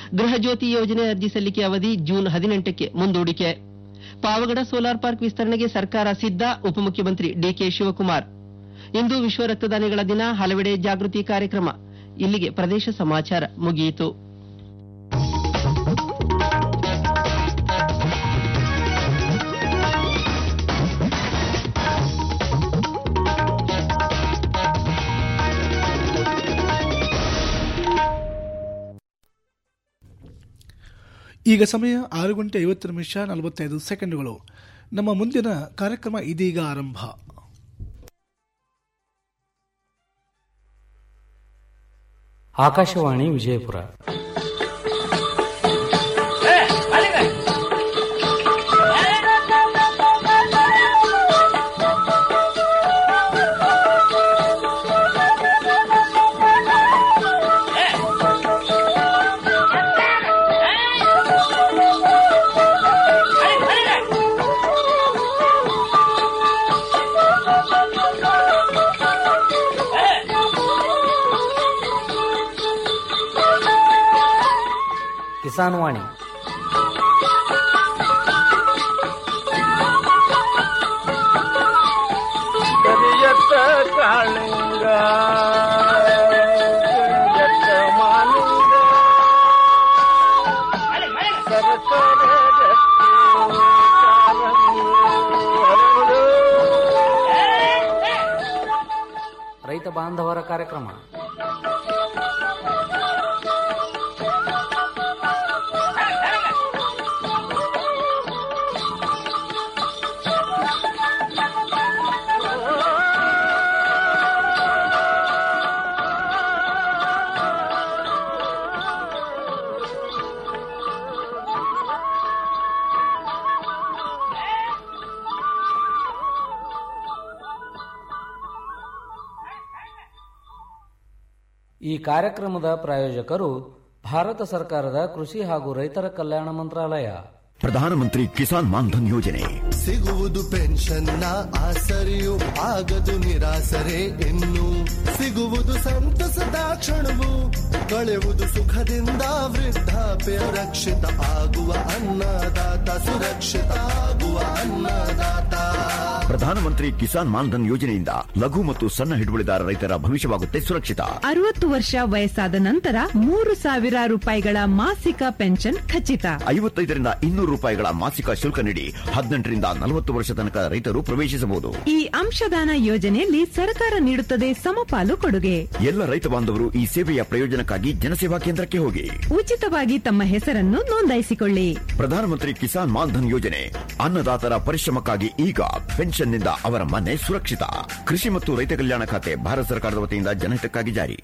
ಗೃಹ ಜ್ಯೋತಿ ಯೋಜನೆ ಅರ್ಜಿ ಸಲ್ಲಿಕೆ ಅವಧಿ ಜೂನ್ ಹದಿನೆಂಟಕ್ಕೆ ಮುಂದೂಡಿಕೆ ಪಾವಗಡ ಸೋಲಾರ್ ಪಾರ್ಕ್ ವಿಸ್ತರಣೆಗೆ ಸರ್ಕಾರ ಸಿದ್ಧ ಉಪಮುಖ್ಯಮಂತ್ರಿ ಡಿಕೆ ಶಿವಕುಮಾರ್ ಇಂದು ವಿಶ್ವ ರಕ್ತದಾನಿಗಳ ದಿನ ಹಲವೆಡೆ ಜಾಗೃತಿ ಕಾರ್ಯಕ್ರಮ ಇಲ್ಲಿಗೆ ಪ್ರದೇಶ ಸಮಾಚಾರ ಮುಗಿಯಿತು ಈಗ ಸಮಯ ಆರು ಗಂಟೆ ಐವತ್ತು ನಿಮಿಷ ನಲವತ್ತೈದು ಸೆಕೆಂಡುಗಳು ನಮ್ಮ ಮುಂದಿನ ಕಾರ್ಯಕ್ರಮ ಇದೀಗ ಆರಂಭ ಆಕಾಶವಾಣಿ ವಿಜಯಪುರ ಕಿಸಾನ್ ವಾಣಿ ಕರಿಯತ್ತ ಕಾಳಿಂಗ ಕರಿಯತ್ತ ಮಾಲಿಂಗ ಸರಸರ ಗಟ್ಟಿ ಕಾಲಂಗಿ ಹರಳು. ರೈತ ಬಾಂಧವರ ಕಾರ್ಯಕ್ರಮ ಈ ಕಾರ್ಯಕ್ರಮದ ಪ್ರಾಯೋಜಕರು ಭಾರತ ಸರ್ಕಾರದ ಕೃಷಿ ಹಾಗೂ ರೈತರ ಕಲ್ಯಾಣ ಮಂತ್ರಾಲಯ ಪ್ರಧಾನಮಂತ್ರಿ ಕಿಸಾನ್ ಮಾನ್ಧನ್ ಯೋಜನೆ ಸಿಗುವುದು ಪೆನ್ಷನ್ನ ಆಸರೆಯು ಆಗದು ನಿರಾಸರೆ ಇನ್ನು ಸಿಗುವುದು ಸಂತಸದ ಕ್ಷಣವು ಕಳೆವುದು ಸುಖದಿಂದ ವೃದ್ಧಾಪ್ಯ ರಕ್ಷಿತ ಆಗುವ ಅನ್ನದಾತ ಸುರಕ್ಷಿತ ಆಗುವ ಅನ್ನದಾತ ಪ್ರಧಾನಮಂತ್ರಿ ಕಿಸಾನ್ ಮಾನ್ಧನ್ ಯೋಜನೆಯಿಂದ ಲಘು ಮತ್ತು ಸಣ್ಣ ಹಿಡುವಳಿದಾರ ರೈತರ ಭವಿಷ್ಯವಾಗುತ್ತೆ ಸುರಕ್ಷಿತ ಅರವತ್ತು ವರ್ಷ ವಯಸ್ಸಾದ ನಂತರ ಮೂರು ಸಾವಿರ ರೂಪಾಯಿಗಳ ಮಾಸಿಕ ಪೆನ್ಷನ್ ಖಚಿತ ಐವತ್ತೈದರಿಂದ ಇನ್ನೂರು ರೂಪಾಯಿಗಳ ಮಾಸಿಕ ಶುಲ್ಕ ನೀಡಿ ಹದಿನೆಂಟರಿಂದ ನಲವತ್ತು ವರ್ಷ ತನಕ ರೈತರು ಪ್ರವೇಶಿಸಬಹುದು ಈ ಅಂಶದಾನ ಯೋಜನೆಯಲ್ಲಿ ಸರ್ಕಾರ ನೀಡುತ್ತದೆ ಸಮಪಾಲು ಕೊಡುಗೆ ಎಲ್ಲ ರೈತ ಬಾಂಧವರು ಈ ಸೇವೆಯ ಪ್ರಯೋಜನಕ್ಕಾಗಿ ಜನಸೇವಾ ಕೇಂದ್ರಕ್ಕೆ ಹೋಗಿ ಉಚಿತವಾಗಿ ತಮ್ಮ ಹೆಸರನ್ನು ನೋಂದಾಯಿಸಿಕೊಳ್ಳಿ ಪ್ರಧಾನಮಂತ್ರಿ ಕಿಸಾನ್ ಮಾನ್ಧನ್ ಯೋಜನೆ ಅನ್ನದಾತರ ಪರಿಶ್ರಮಕ್ಕಾಗಿ ಈಗ ಪೆನ್ಷನ್ನಿಂದ ಅವರ ಮನೆ ಸುರಕ್ಷಿತ ಕೃಷಿ ಮತ್ತು ರೈತ ಕಲ್ಯಾಣ ಖಾತೆ ಭಾರತ ಸರ್ಕಾರದ ವತಿಯಿಂದ ಜನಹಿತಕ್ಕಾಗಿ ಜಾರಿ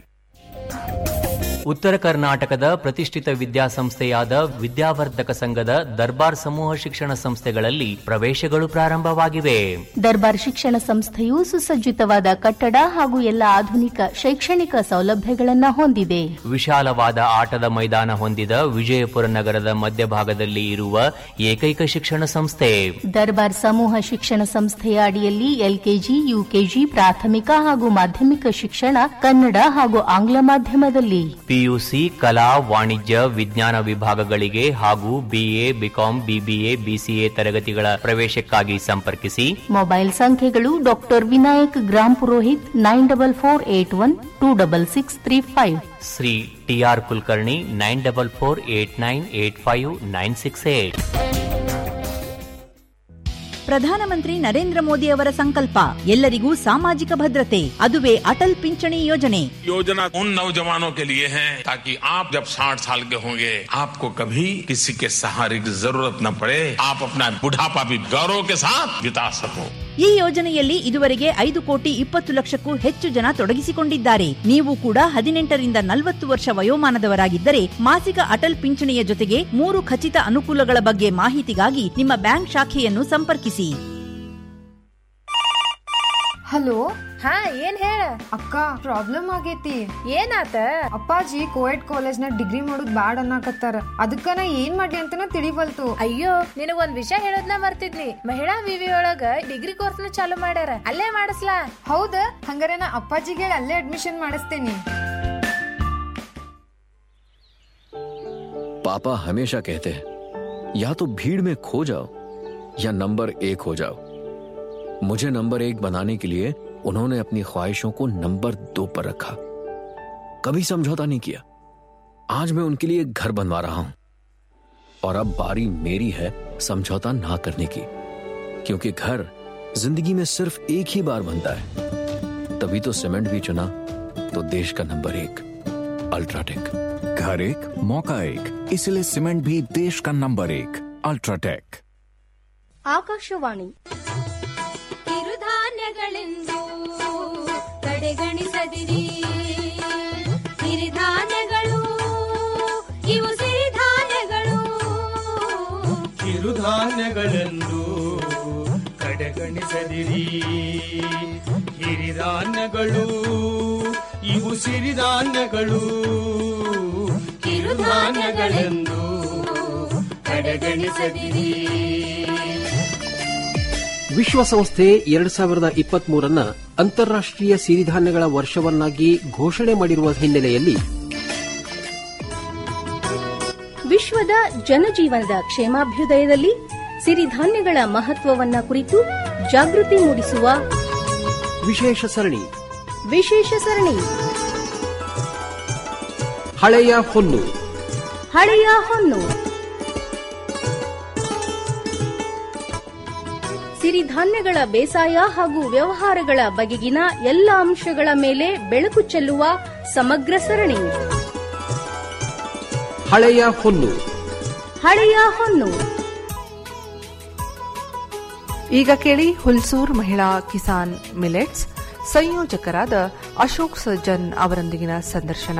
ಉತ್ತರ ಕರ್ನಾಟಕದ ಪ್ರತಿಷ್ಠಿತ ವಿದ್ಯಾಸಂಸ್ಥೆಯಾದ ವಿದ್ಯಾವರ್ಧಕ ಸಂಘದ ದರ್ಬಾರ್ ಸಮೂಹ ಶಿಕ್ಷಣ ಸಂಸ್ಥೆಗಳಲ್ಲಿ ಪ್ರವೇಶಗಳು ಪ್ರಾರಂಭವಾಗಿವೆ ದರ್ಬಾರ್ ಶಿಕ್ಷಣ ಸಂಸ್ಥೆಯು ಸುಸಜ್ಜಿತವಾದ ಕಟ್ಟಡ ಹಾಗೂ ಎಲ್ಲ ಆಧುನಿಕ ಶೈಕ್ಷಣಿಕ ಸೌಲಭ್ಯಗಳನ್ನು ಹೊಂದಿದೆ ವಿಶಾಲವಾದ ಆಟದ ಮೈದಾನ ಹೊಂದಿದ ವಿಜಯಪುರ ನಗರದ ಮಧ್ಯಭಾಗದಲ್ಲಿ ಇರುವ ಏಕೈಕ ಶಿಕ್ಷಣ ಸಂಸ್ಥೆ ದರ್ಬಾರ್ ಸಮೂಹ ಶಿಕ್ಷಣ ಸಂಸ್ಥೆಯ ಅಡಿಯಲ್ಲಿ ಎಲ್ಕೆಜಿ ಯುಕೆಜಿ ಪ್ರಾಥಮಿಕ ಹಾಗೂ ಮಾಧ್ಯಮಿಕ ಶಿಕ್ಷಣ ಕನ್ನಡ ಹಾಗೂ ಆಂಗ್ಲ ಮಾಧ್ಯಮದಲ್ಲಿ ಪಿಯುಸಿ ಕಲಾ ವಾಣಿಜ್ಯ ವಿಜ್ಞಾನ ವಿಭಾಗಗಳಿಗೆ ಹಾಗೂ ಬಿಎ ಬಿಕಾಂ ಬಿಬಿಎ ಬಿಸಿಎ ತರಗತಿಗಳ ಪ್ರವೇಶಕ್ಕಾಗಿ ಸಂಪರ್ಕಿಸಿ ಮೊಬೈಲ್ ಸಂಖ್ಯೆಗಳು doctor Vinayak Grampurohit nine double four eight one two double six three five Shri T R Kulkarni nine double four eight nine eight five nine six eight ಪ್ರಧಾನಮಂತ್ರಿ ನರೇಂದ್ರ ಮೋದಿ ಅವರ ಸಂಕಲ್ಪ ಎಲ್ಲರಿಗೂ ಸಾಮಾಜಿಕ ಭದ್ರತೆ ಅದುವೇ ಅಟಲ್ ಪಿಂಚಣಿ ಯೋಜನೆ योजना उन नौजवानों के लिए है ताकि आप जब 60 साल के होंगे आपको कभी किसी के सहारे की जरूरत न पड़े आप अपना बुढ़ापा भी गौरव के साथ बिता सको ಈ ಯೋಜನೆಯಲ್ಲಿ ಇದುವರೆಗೆ ಐದು ಕೋಟಿ ಇಪ್ಪತ್ತು ಲಕ್ಷಕ್ಕೂ ಹೆಚ್ಚು ಜನ ತೊಡಗಿಸಿಕೊಂಡಿದ್ದಾರೆ ನೀವು ಕೂಡ ಹದಿನೆಂಟರಿಂದ ನಲವತ್ತು ವರ್ಷ ವಯೋಮಾನದವರಾಗಿದ್ದರೆ ಮಾಸಿಕ ಅಟಲ್ ಪಿಂಚಣಿಯ ಜೊತೆಗೆ ಮೂರು ಖಚಿತ ಅನುಕೂಲಗಳ ಬಗ್ಗೆ ಮಾಹಿತಿಗಾಗಿ ನಿಮ್ಮ ಬ್ಯಾಂಕ್ ಶಾಖೆಯನ್ನು ಸಂಪರ್ಕಿಸಿ ಹಲೋ ಹಾ ಏನ್ ಹೇಳ ಅಕ್ಕ ಪ್ರಾಬ್ಲಮ್ ಆಗೈತಿ ಏನಾತ ಅಪ್ಪಾಜಿ ಕೋಯೆಡ್ ಕಾಲೇಜ್ನ ಡಿಗ್ರಿ ಮಾಡೋದ್ ಬ್ಯಾಡ್ ಅನ್ನಕತ್ತಾರ ಅದಕ್ಕ ನಾ ಏನ್ ಮಾಡ್ಲಿ ಅಂತನ ತಿಳಿವಲ್ತು ಅಯ್ಯೋ ನಿನಗೊಂದ್ ವಿಷಯ ಹೇಳೋದ್ನ ಮರ್ತಿದ್ನಿ ಮಹಿಳಾ ವಿವಿ ಒಳಗ ಡಿಗ್ರಿ ಕೋರ್ಸ್ನ ಚಾಲೂ ಮಾಡ್ಯಾರ ಅಲ್ಲೇ ಮಾಡಿಸ್ಲಾ ಹೌದ ಹಂಗಾರೆ ನಾ ಅಪ್ಪಾಜಿಗೆ ಅಲ್ಲೇ ಅಡ್ಮಿಷನ್ ಮಾಡಿಸ್ತೇನಿ पापा हमेशा कहते हैं या तो भीड़ में खो जाओ या नंबर एक हो जाओ मुझे नंबर एक बनाने के लिए उन्होंने अपनी ख्वाहिशों को नंबर दो पर रखा कभी समझौता नहीं किया आज मैं उनके लिए एक घर बनवा रहा हूं और अब बारी मेरी है समझौता ना करने की क्योंकि घर जिंदगी में सिर्फ एक ही बार बनता है तभी तो सीमेंट भी चुना तो देश का नंबर एक अल्ट्राटेक घर एक मौका एक इसलिए सीमेंट भी देश का नंबर एक अल्ट्राटेक ಆಕಾಶವಾಣಿ ಕಿರುಧಾನ್ಯಗಳೆಂದು ಕಡೆಗಣಿಸದಿರಿ ಸಿರಿಧಾನ್ಯಗಳು ಇವು ಸಿರಿಧಾನ್ಯಗಳು ಕಿರುಧಾನ್ಯಗಳೆಂದು ಕಡೆಗಣಿಸದಿರಿ ಹಿರಿಧಾನ್ಯಗಳು ಇವು ಸಿರಿಧಾನ್ಯಗಳು ಕಿರುಧಾನ್ಯಗಳೆಂದು ಕಡೆಗಣಿಸದಿರಿ ವಿಶ್ವಸಂಸ್ಥೆ ಎರಡ್ ಸಾವಿರದ ಇಪ್ಪತ್ತ್ ಮೂರನ್ನ ಅಂತಾರಾಷ್ಟೀಯ ಸಿರಿಧಾನ್ಯಗಳ ವರ್ಷವನ್ನಾಗಿ ಘೋಷಣೆ ಮಾಡಿರುವ ಹಿನ್ನೆಲೆಯಲ್ಲಿ ವಿಶ್ವದ ಜನಜೀವನದ ಕ್ಷೇಮಾಭ್ಯುದಯದಲ್ಲಿ ಸಿರಿಧಾನ್ಯಗಳ ಮಹತ್ವವನ್ನ ಕುರಿತು ಜಾಗೃತಿ ಮೂಡಿಸುವ ವಿಶೇಷ ಸರಣಿ ವಿಶೇಷ ಸರಣಿ ಹಳೆಯ ಹೊನ್ನು ಹಳೆಯ ಹೊನ್ನು ಸಿರಿಧಾನ್ಯಗಳ ಬೇಸಾಯ ಹಾಗೂ ವ್ಯವಹಾರಗಳ ಬಗೆಗಿನ ಎಲ್ಲ ಅಂಶಗಳ ಮೇಲೆ ಬೆಳಕು ಚೆಲ್ಲುವ ಸಮಗ್ರ ಸರಣಿ ಹಳೆಯ ಹೊನ್ನು ಹಳೆಯ ಹೊನ್ನು ಈಗ ಕೇಳಿ ಹುಲ್ಸೂರ್ ಮಹಿಳಾ ಕಿಸಾನ್ ಮಿಲೆಟ್ಸ್ ಸಂಯೋಜಕರಾದ ಅಶೋಕ್ ಸಜ್ಜನ್ ಅವರೊಂದಿಗಿನ ಸಂದರ್ಶನ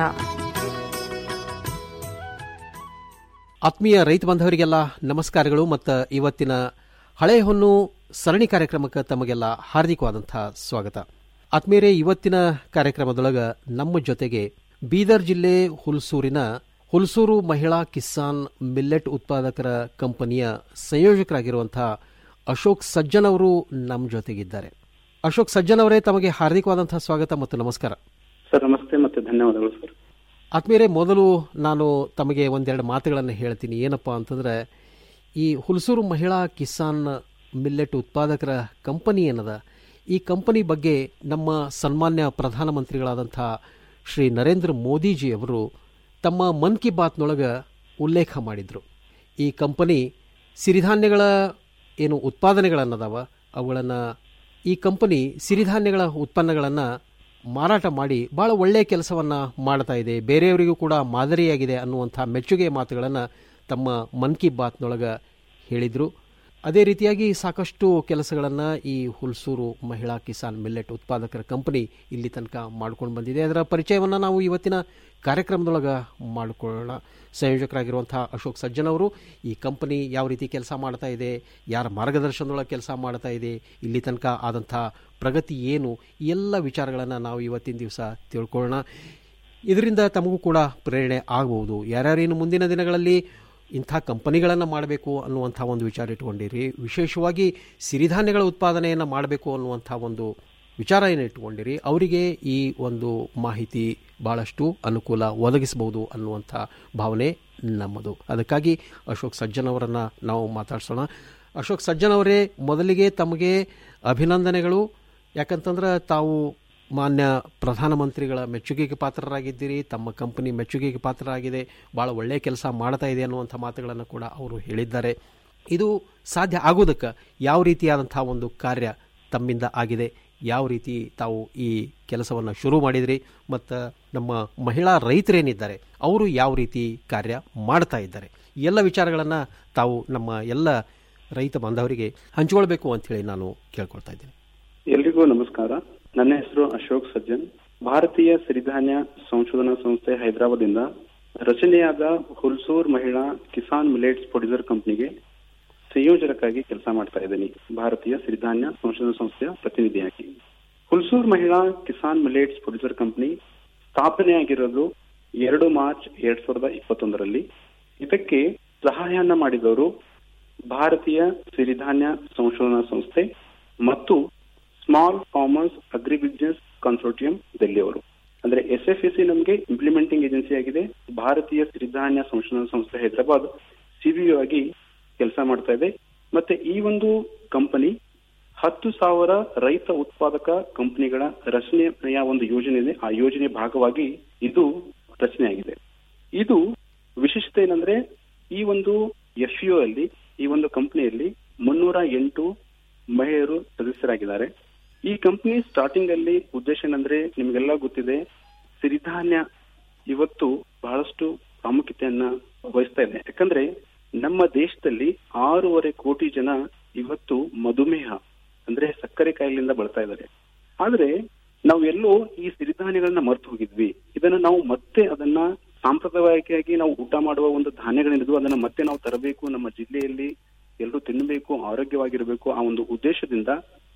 ಆತ್ಮೀಯ ರೈತ ಬಾಂಧವರಿಗೆಲ್ಲ ನಮಸ್ಕಾರಗಳು ಮತ್ತು ಇವತ್ತಿನ ಹಳೆ ಹೊನ್ನು ಸರಣಿ ಕಾರ್ಯಕ್ರಮಕ್ಕೆ ತಮಗೆಲ್ಲ ಹಾರ್ದಿಕವಾದಂತಹ ಸ್ವಾಗತ ಆತ್ಮೀಯರೇ ಇವತ್ತಿನ ಕಾರ್ಯಕ್ರಮದೊಳಗ ನಮ್ಮ ಜೊತೆಗೆ ಬೀದರ್ ಜಿಲ್ಲೆ ಹುಲ್ಸೂರಿನ ಹುಲ್ಸೂರು ಮಹಿಳಾ ಕಿಸಾನ್ ಮಿಲ್ಲೆಟ್ ಉತ್ಪಾದಕರ ಕಂಪನಿಯ ಸಂಯೋಜಕರಾಗಿರುವಂತಹ ಅಶೋಕ್ ಸಜ್ಜನ್ ಅವರು ನಮ್ಮ ಜೊತೆಗಿದ್ದಾರೆ ಅಶೋಕ್ ಸಜ್ಜನ್ ಅವರೇ ತಮಗೆ ಹಾರ್ದಿಕವಾದಂತಹ ಸ್ವಾಗತ ಮತ್ತು ನಮಸ್ಕಾರ ಸರ್ ನಮಸ್ತೆ ಮತ್ತೆ ಧನ್ಯವಾದಗಳು ಸರ್ ಆತ್ಮೀಯರೇ ಮೊದಲು ನಾನು ತಮಗೆ ಒಂದೆರಡು ಮಾತುಗಳನ್ನು ಹೇಳ್ತೀನಿ ಏನಪ್ಪ ಅಂತಂದ್ರೆ ಈ ಹುಲ್ಸೂರು ಮಹಿಳಾ ಕಿಸಾನ್ ಮಿಲ್ಲೆಟ್ ಉತ್ಪಾದಕರ ಕಂಪನಿ ಏನದ ಈ ಕಂಪನಿ ಬಗ್ಗೆ ನಮ್ಮ ಸನ್ಮಾನ್ಯ ಪ್ರಧಾನಮಂತ್ರಿಗಳಾದಂಥ ಶ್ರೀ ನರೇಂದ್ರ ಮೋದಿಜಿ ಅವರು ತಮ್ಮ ಮನ್ ಕಿ ಬಾತ್ನೊಳಗೆ ಉಲ್ಲೇಖ ಮಾಡಿದರು ಈ ಕಂಪನಿ ಸಿರಿಧಾನ್ಯಗಳ ಏನು ಉತ್ಪಾದನೆಗಳನ್ನದಾವ ಅವುಗಳನ್ನು ಈ ಕಂಪನಿ ಸಿರಿಧಾನ್ಯಗಳ ಉತ್ಪನ್ನಗಳನ್ನು ಮಾರಾಟ ಮಾಡಿ ಭಾಳ ಒಳ್ಳೆಯ ಕೆಲಸವನ್ನು ಮಾಡ್ತಾ ಇದೆ ಬೇರೆಯವರಿಗೂ ಕೂಡ ಮಾದರಿಯಾಗಿದೆ ಅನ್ನುವಂಥ ಮೆಚ್ಚುಗೆ ಮಾತುಗಳನ್ನು ತಮ್ಮ ಮನ್ ಕಿ ಬಾತ್ನೊಳಗೆ ಹೇಳಿದರು ಅದೇ ರೀತಿಯಾಗಿ ಸಾಕಷ್ಟು ಕೆಲಸಗಳನ್ನು ಈ ಹುಲ್ಸೂರು ಮಹಿಳಾ ಕಿಸಾನ್ ಮಿಲ್ಲೆಟ್ ಉತ್ಪಾದಕರ ಕಂಪನಿ ಇಲ್ಲಿ ತನಕ ಮಾಡ್ಕೊಂಡು ಬಂದಿದೆ ಅದರ ಪರಿಚಯವನ್ನು ನಾವು ಇವತ್ತಿನ ಕಾರ್ಯಕ್ರಮದೊಳಗೆ ಮಾಡಿಕೊಳ್ಳೋಣ ಸಂಯೋಜಕರಾಗಿರುವಂಥ ಅಶೋಕ್ ಸಜ್ಜನ್ ಅವರು ಈ ಕಂಪನಿ ಯಾವ ರೀತಿ ಕೆಲಸ ಮಾಡ್ತಾ ಇದೆ ಯಾರ ಮಾರ್ಗದರ್ಶನದೊಳಗೆ ಕೆಲಸ ಮಾಡ್ತಾ ಇದೆ ಇಲ್ಲಿ ತನಕ ಆದಂಥ ಪ್ರಗತಿ ಏನು ಈ ಎಲ್ಲ ವಿಚಾರಗಳನ್ನು ನಾವು ಇವತ್ತಿನ ದಿವಸ ತಿಳ್ಕೊಳ್ಳೋಣ ಇದರಿಂದ ತಮಗೂ ಕೂಡ ಪ್ರೇರಣೆ ಆಗಬಹುದು ಯಾರ್ಯಾರೇನು ಮುಂದಿನ ದಿನಗಳಲ್ಲಿ ಇಂಥ ಕಂಪನಿಗಳನ್ನು ಮಾಡಬೇಕು ಅನ್ನುವಂಥ ಒಂದು ವಿಚಾರ ಇಟ್ಕೊಂಡಿರಿ ವಿಶೇಷವಾಗಿ ಸಿರಿಧಾನ್ಯಗಳ ಉತ್ಪಾದನೆಯನ್ನು ಮಾಡಬೇಕು ಅನ್ನುವಂಥ ಒಂದು ವಿಚಾರ ಏನು ಇಟ್ಕೊಂಡಿರಿ ಅವರಿಗೆ ಈ ಒಂದು ಮಾಹಿತಿ ಭಾಳಷ್ಟು ಅನುಕೂಲ ಒದಗಿಸಬಹುದು ಅನ್ನುವಂಥ ಭಾವನೆ ನಮ್ಮದು ಅದಕ್ಕಾಗಿ ಅಶೋಕ್ ಸಜ್ಜನ್ ಅವರನ್ನು ನಾವು ಮಾತಾಡ್ಸೋಣ ಅಶೋಕ್ ಸಜ್ಜನ್ ಅವರೇ ಮೊದಲಿಗೆ ತಮಗೆ ಅಭಿನಂದನೆಗಳು ಯಾಕಂತಂದ್ರೆ ತಾವು ಮಾನ್ಯ ಪ್ರಧಾನಮಂತ್ರಿಗಳ ಮೆಚ್ಚುಗೆಗೆ ಪಾತ್ರರಾಗಿದ್ದೀರಿ ತಮ್ಮ ಕಂಪನಿ ಮೆಚ್ಚುಗೆಗೆ ಪಾತ್ರರಾಗಿದೆ ಭಾಳ ಒಳ್ಳೆಯ ಕೆಲಸ ಮಾಡ್ತಾ ಇದೆ ಅನ್ನುವಂಥ ಮಾತುಗಳನ್ನು ಕೂಡ ಅವರು ಹೇಳಿದ್ದಾರೆ ಇದು ಸಾಧ್ಯ ಆಗೋದಕ್ಕೆ ಯಾವ ರೀತಿಯಾದಂಥ ಒಂದು ಕಾರ್ಯ ತಮ್ಮಿಂದ ಆಗಿದೆ ಯಾವ ರೀತಿ ತಾವು ಈ ಕೆಲಸವನ್ನು ಶುರು ಮಾಡಿದ್ರಿ ಮತ್ತು ನಮ್ಮ ಮಹಿಳಾ ರೈತರೇನಿದ್ದಾರೆ ಅವರು ಯಾವ ರೀತಿ ಕಾರ್ಯ ಮಾಡ್ತಾ ಇದ್ದಾರೆ ಈ ಎಲ್ಲ ವಿಚಾರಗಳನ್ನು ತಾವು ನಮ್ಮ ಎಲ್ಲ ರೈತ ಬಾಂಧವರಿಗೆ ಹಂಚಿಕೊಳ್ಬೇಕು ಅಂಥೇಳಿ ನಾನು ಕೇಳ್ಕೊಳ್ತಾ ಇದ್ದೀನಿ ಎಲ್ರಿಗೂ ನಮಸ್ಕಾರ ನನ್ನ ಹೆಸರು ಅಶೋಕ್ ಸಜ್ಜನ್ ಭಾರತೀಯ ಸಿರಿಧಾನ್ಯ ಸಂಶೋಧನಾ ಸಂಸ್ಥೆ ಹೈದರಾಬಾದಿಂದ ರಚನೆಯಾದ ಹುಲ್ಸೂರ್ ಮಹಿಳಾ ಕಿಸಾನ್ ಮಿಲೆಟ್ಸ್ ಪ್ರೊಡ್ಯೂಸರ್ ಕಂಪನಿಗೆ ಸಂಯೋಜಕರಾಗಿ ಕೆಲಸ ಮಾಡ್ತಾ ಇದ್ದೀನಿ ಭಾರತೀಯ ಸಿರಿಧಾನ್ಯ ಸಂಶೋಧನಾ ಸಂಸ್ಥೆಯ ಪ್ರತಿನಿಧಿಯಾಗಿ Hulsur Mahila Kisan millets producer company ಸ್ಥಾಪನೆಯಾಗಿರೋದು ಎರಡು ಮಾರ್ಚ್ ಎರಡ್ ಸಾವಿರದ ಇಪ್ಪತ್ತೊಂದರಲ್ಲಿ ಇದಕ್ಕೆ ಸಹಾಯನ ಮಾಡಿದವರು ಭಾರತೀಯ ಸಿರಿಧಾನ್ಯ ಸಂಶೋಧನಾ ಸಂಸ್ಥೆ ಮತ್ತು small commerce agri business consortium ದೆಲ್ಲಿಯವರು ಅಂದ್ರೆ ಎಸ್ ಎಫ್ ಎಸ್ ಸಿ ನಮಗೆ ಇಂಪ್ಲಿಮೆಂಟಿಂಗ್ ಏಜೆನ್ಸಿ ಆಗಿದೆ ಭಾರತೀಯ ಸಿರಿಧಾನ್ಯ ಸಂಶೋಧನಾ ಸಂಸ್ಥೆ ಹೈದರಾಬಾದ್ ಸಿಬಿಒ ಆಗಿ ಕೆಲಸ ಮಾಡ್ತಾ ಇದೆ ಮತ್ತೆ ಈ ಒಂದು ಕಂಪನಿ ಹತ್ತು ಸಾವಿರ ರೈತ ಉತ್ಪಾದಕ ಕಂಪನಿಗಳ ರಚನೆಯ ಒಂದು ಯೋಜನೆ ಇದೆ ಆ ಯೋಜನೆ ಭಾಗವಾಗಿ ಇದು ರಚನೆಯಾಗಿದೆ ಇದು ವಿಶೇಷತೆ ಏನಂದ್ರೆ ಈ ಒಂದು ಎಫ್ ಅಲ್ಲಿ ಈ ಒಂದು ಕಂಪನಿಯಲ್ಲಿ ಮುನ್ನೂರ ಎಂಟು ಮಹಿಳೆಯರು ಸದಸ್ಯರಾಗಿದ್ದಾರೆ ಈ ಕಂಪನಿ ಸ್ಟಾರ್ಟಿಂಗ್ ಅಲ್ಲಿ ಉದ್ದೇಶ ಏನಂದ್ರೆ ನಿಮ್ಗೆಲ್ಲ ಗೊತ್ತಿದೆ ಸಿರಿಧಾನ್ಯ ಇವತ್ತು ಬಹಳಷ್ಟು ಪ್ರಾಮುಖ್ಯತೆಯನ್ನ ವಹಿಸ್ತಾ ಇದೆ ಯಾಕಂದ್ರೆ ನಮ್ಮ ದೇಶದಲ್ಲಿ ಆರೂವರೆ ಕೋಟಿ ಜನ ಇವತ್ತು ಮಧುಮೇಹ ಅಂದ್ರೆ ಸಕ್ಕರೆ ಕಾಯಿಲೆಯಿಂದ ಬಳಲ್ತಾ ಇದ್ದಾರೆ ಆದ್ರೆ ನಾವು ಎಲ್ಲೋ ಈ ಸಿರಿಧಾನ್ಯಗಳನ್ನ ಮರ್ತು ಹೋಗಿದ್ವಿ ಇದನ್ನ ನಾವು ಮತ್ತೆ ಅದನ್ನ ಸಾಂಪ್ರದಾಯಿಕವಾಗಿ ನಾವು ಊಟ ಮಾಡುವ ಒಂದು ಧಾನ್ಯಗಳೇನಿದ್ವು ಅದನ್ನ ಮತ್ತೆ ನಾವು ತರಬೇಕು ನಮ್ಮ ಜಿಲ್ಲೆಯಲ್ಲಿ ಎಲ್ಲರೂ ತಿನ್ನಬೇಕು ಆರೋಗ್ಯವಾಗಿರಬೇಕು ಆ ಒಂದು ಉದ್ದೇಶದಿಂದ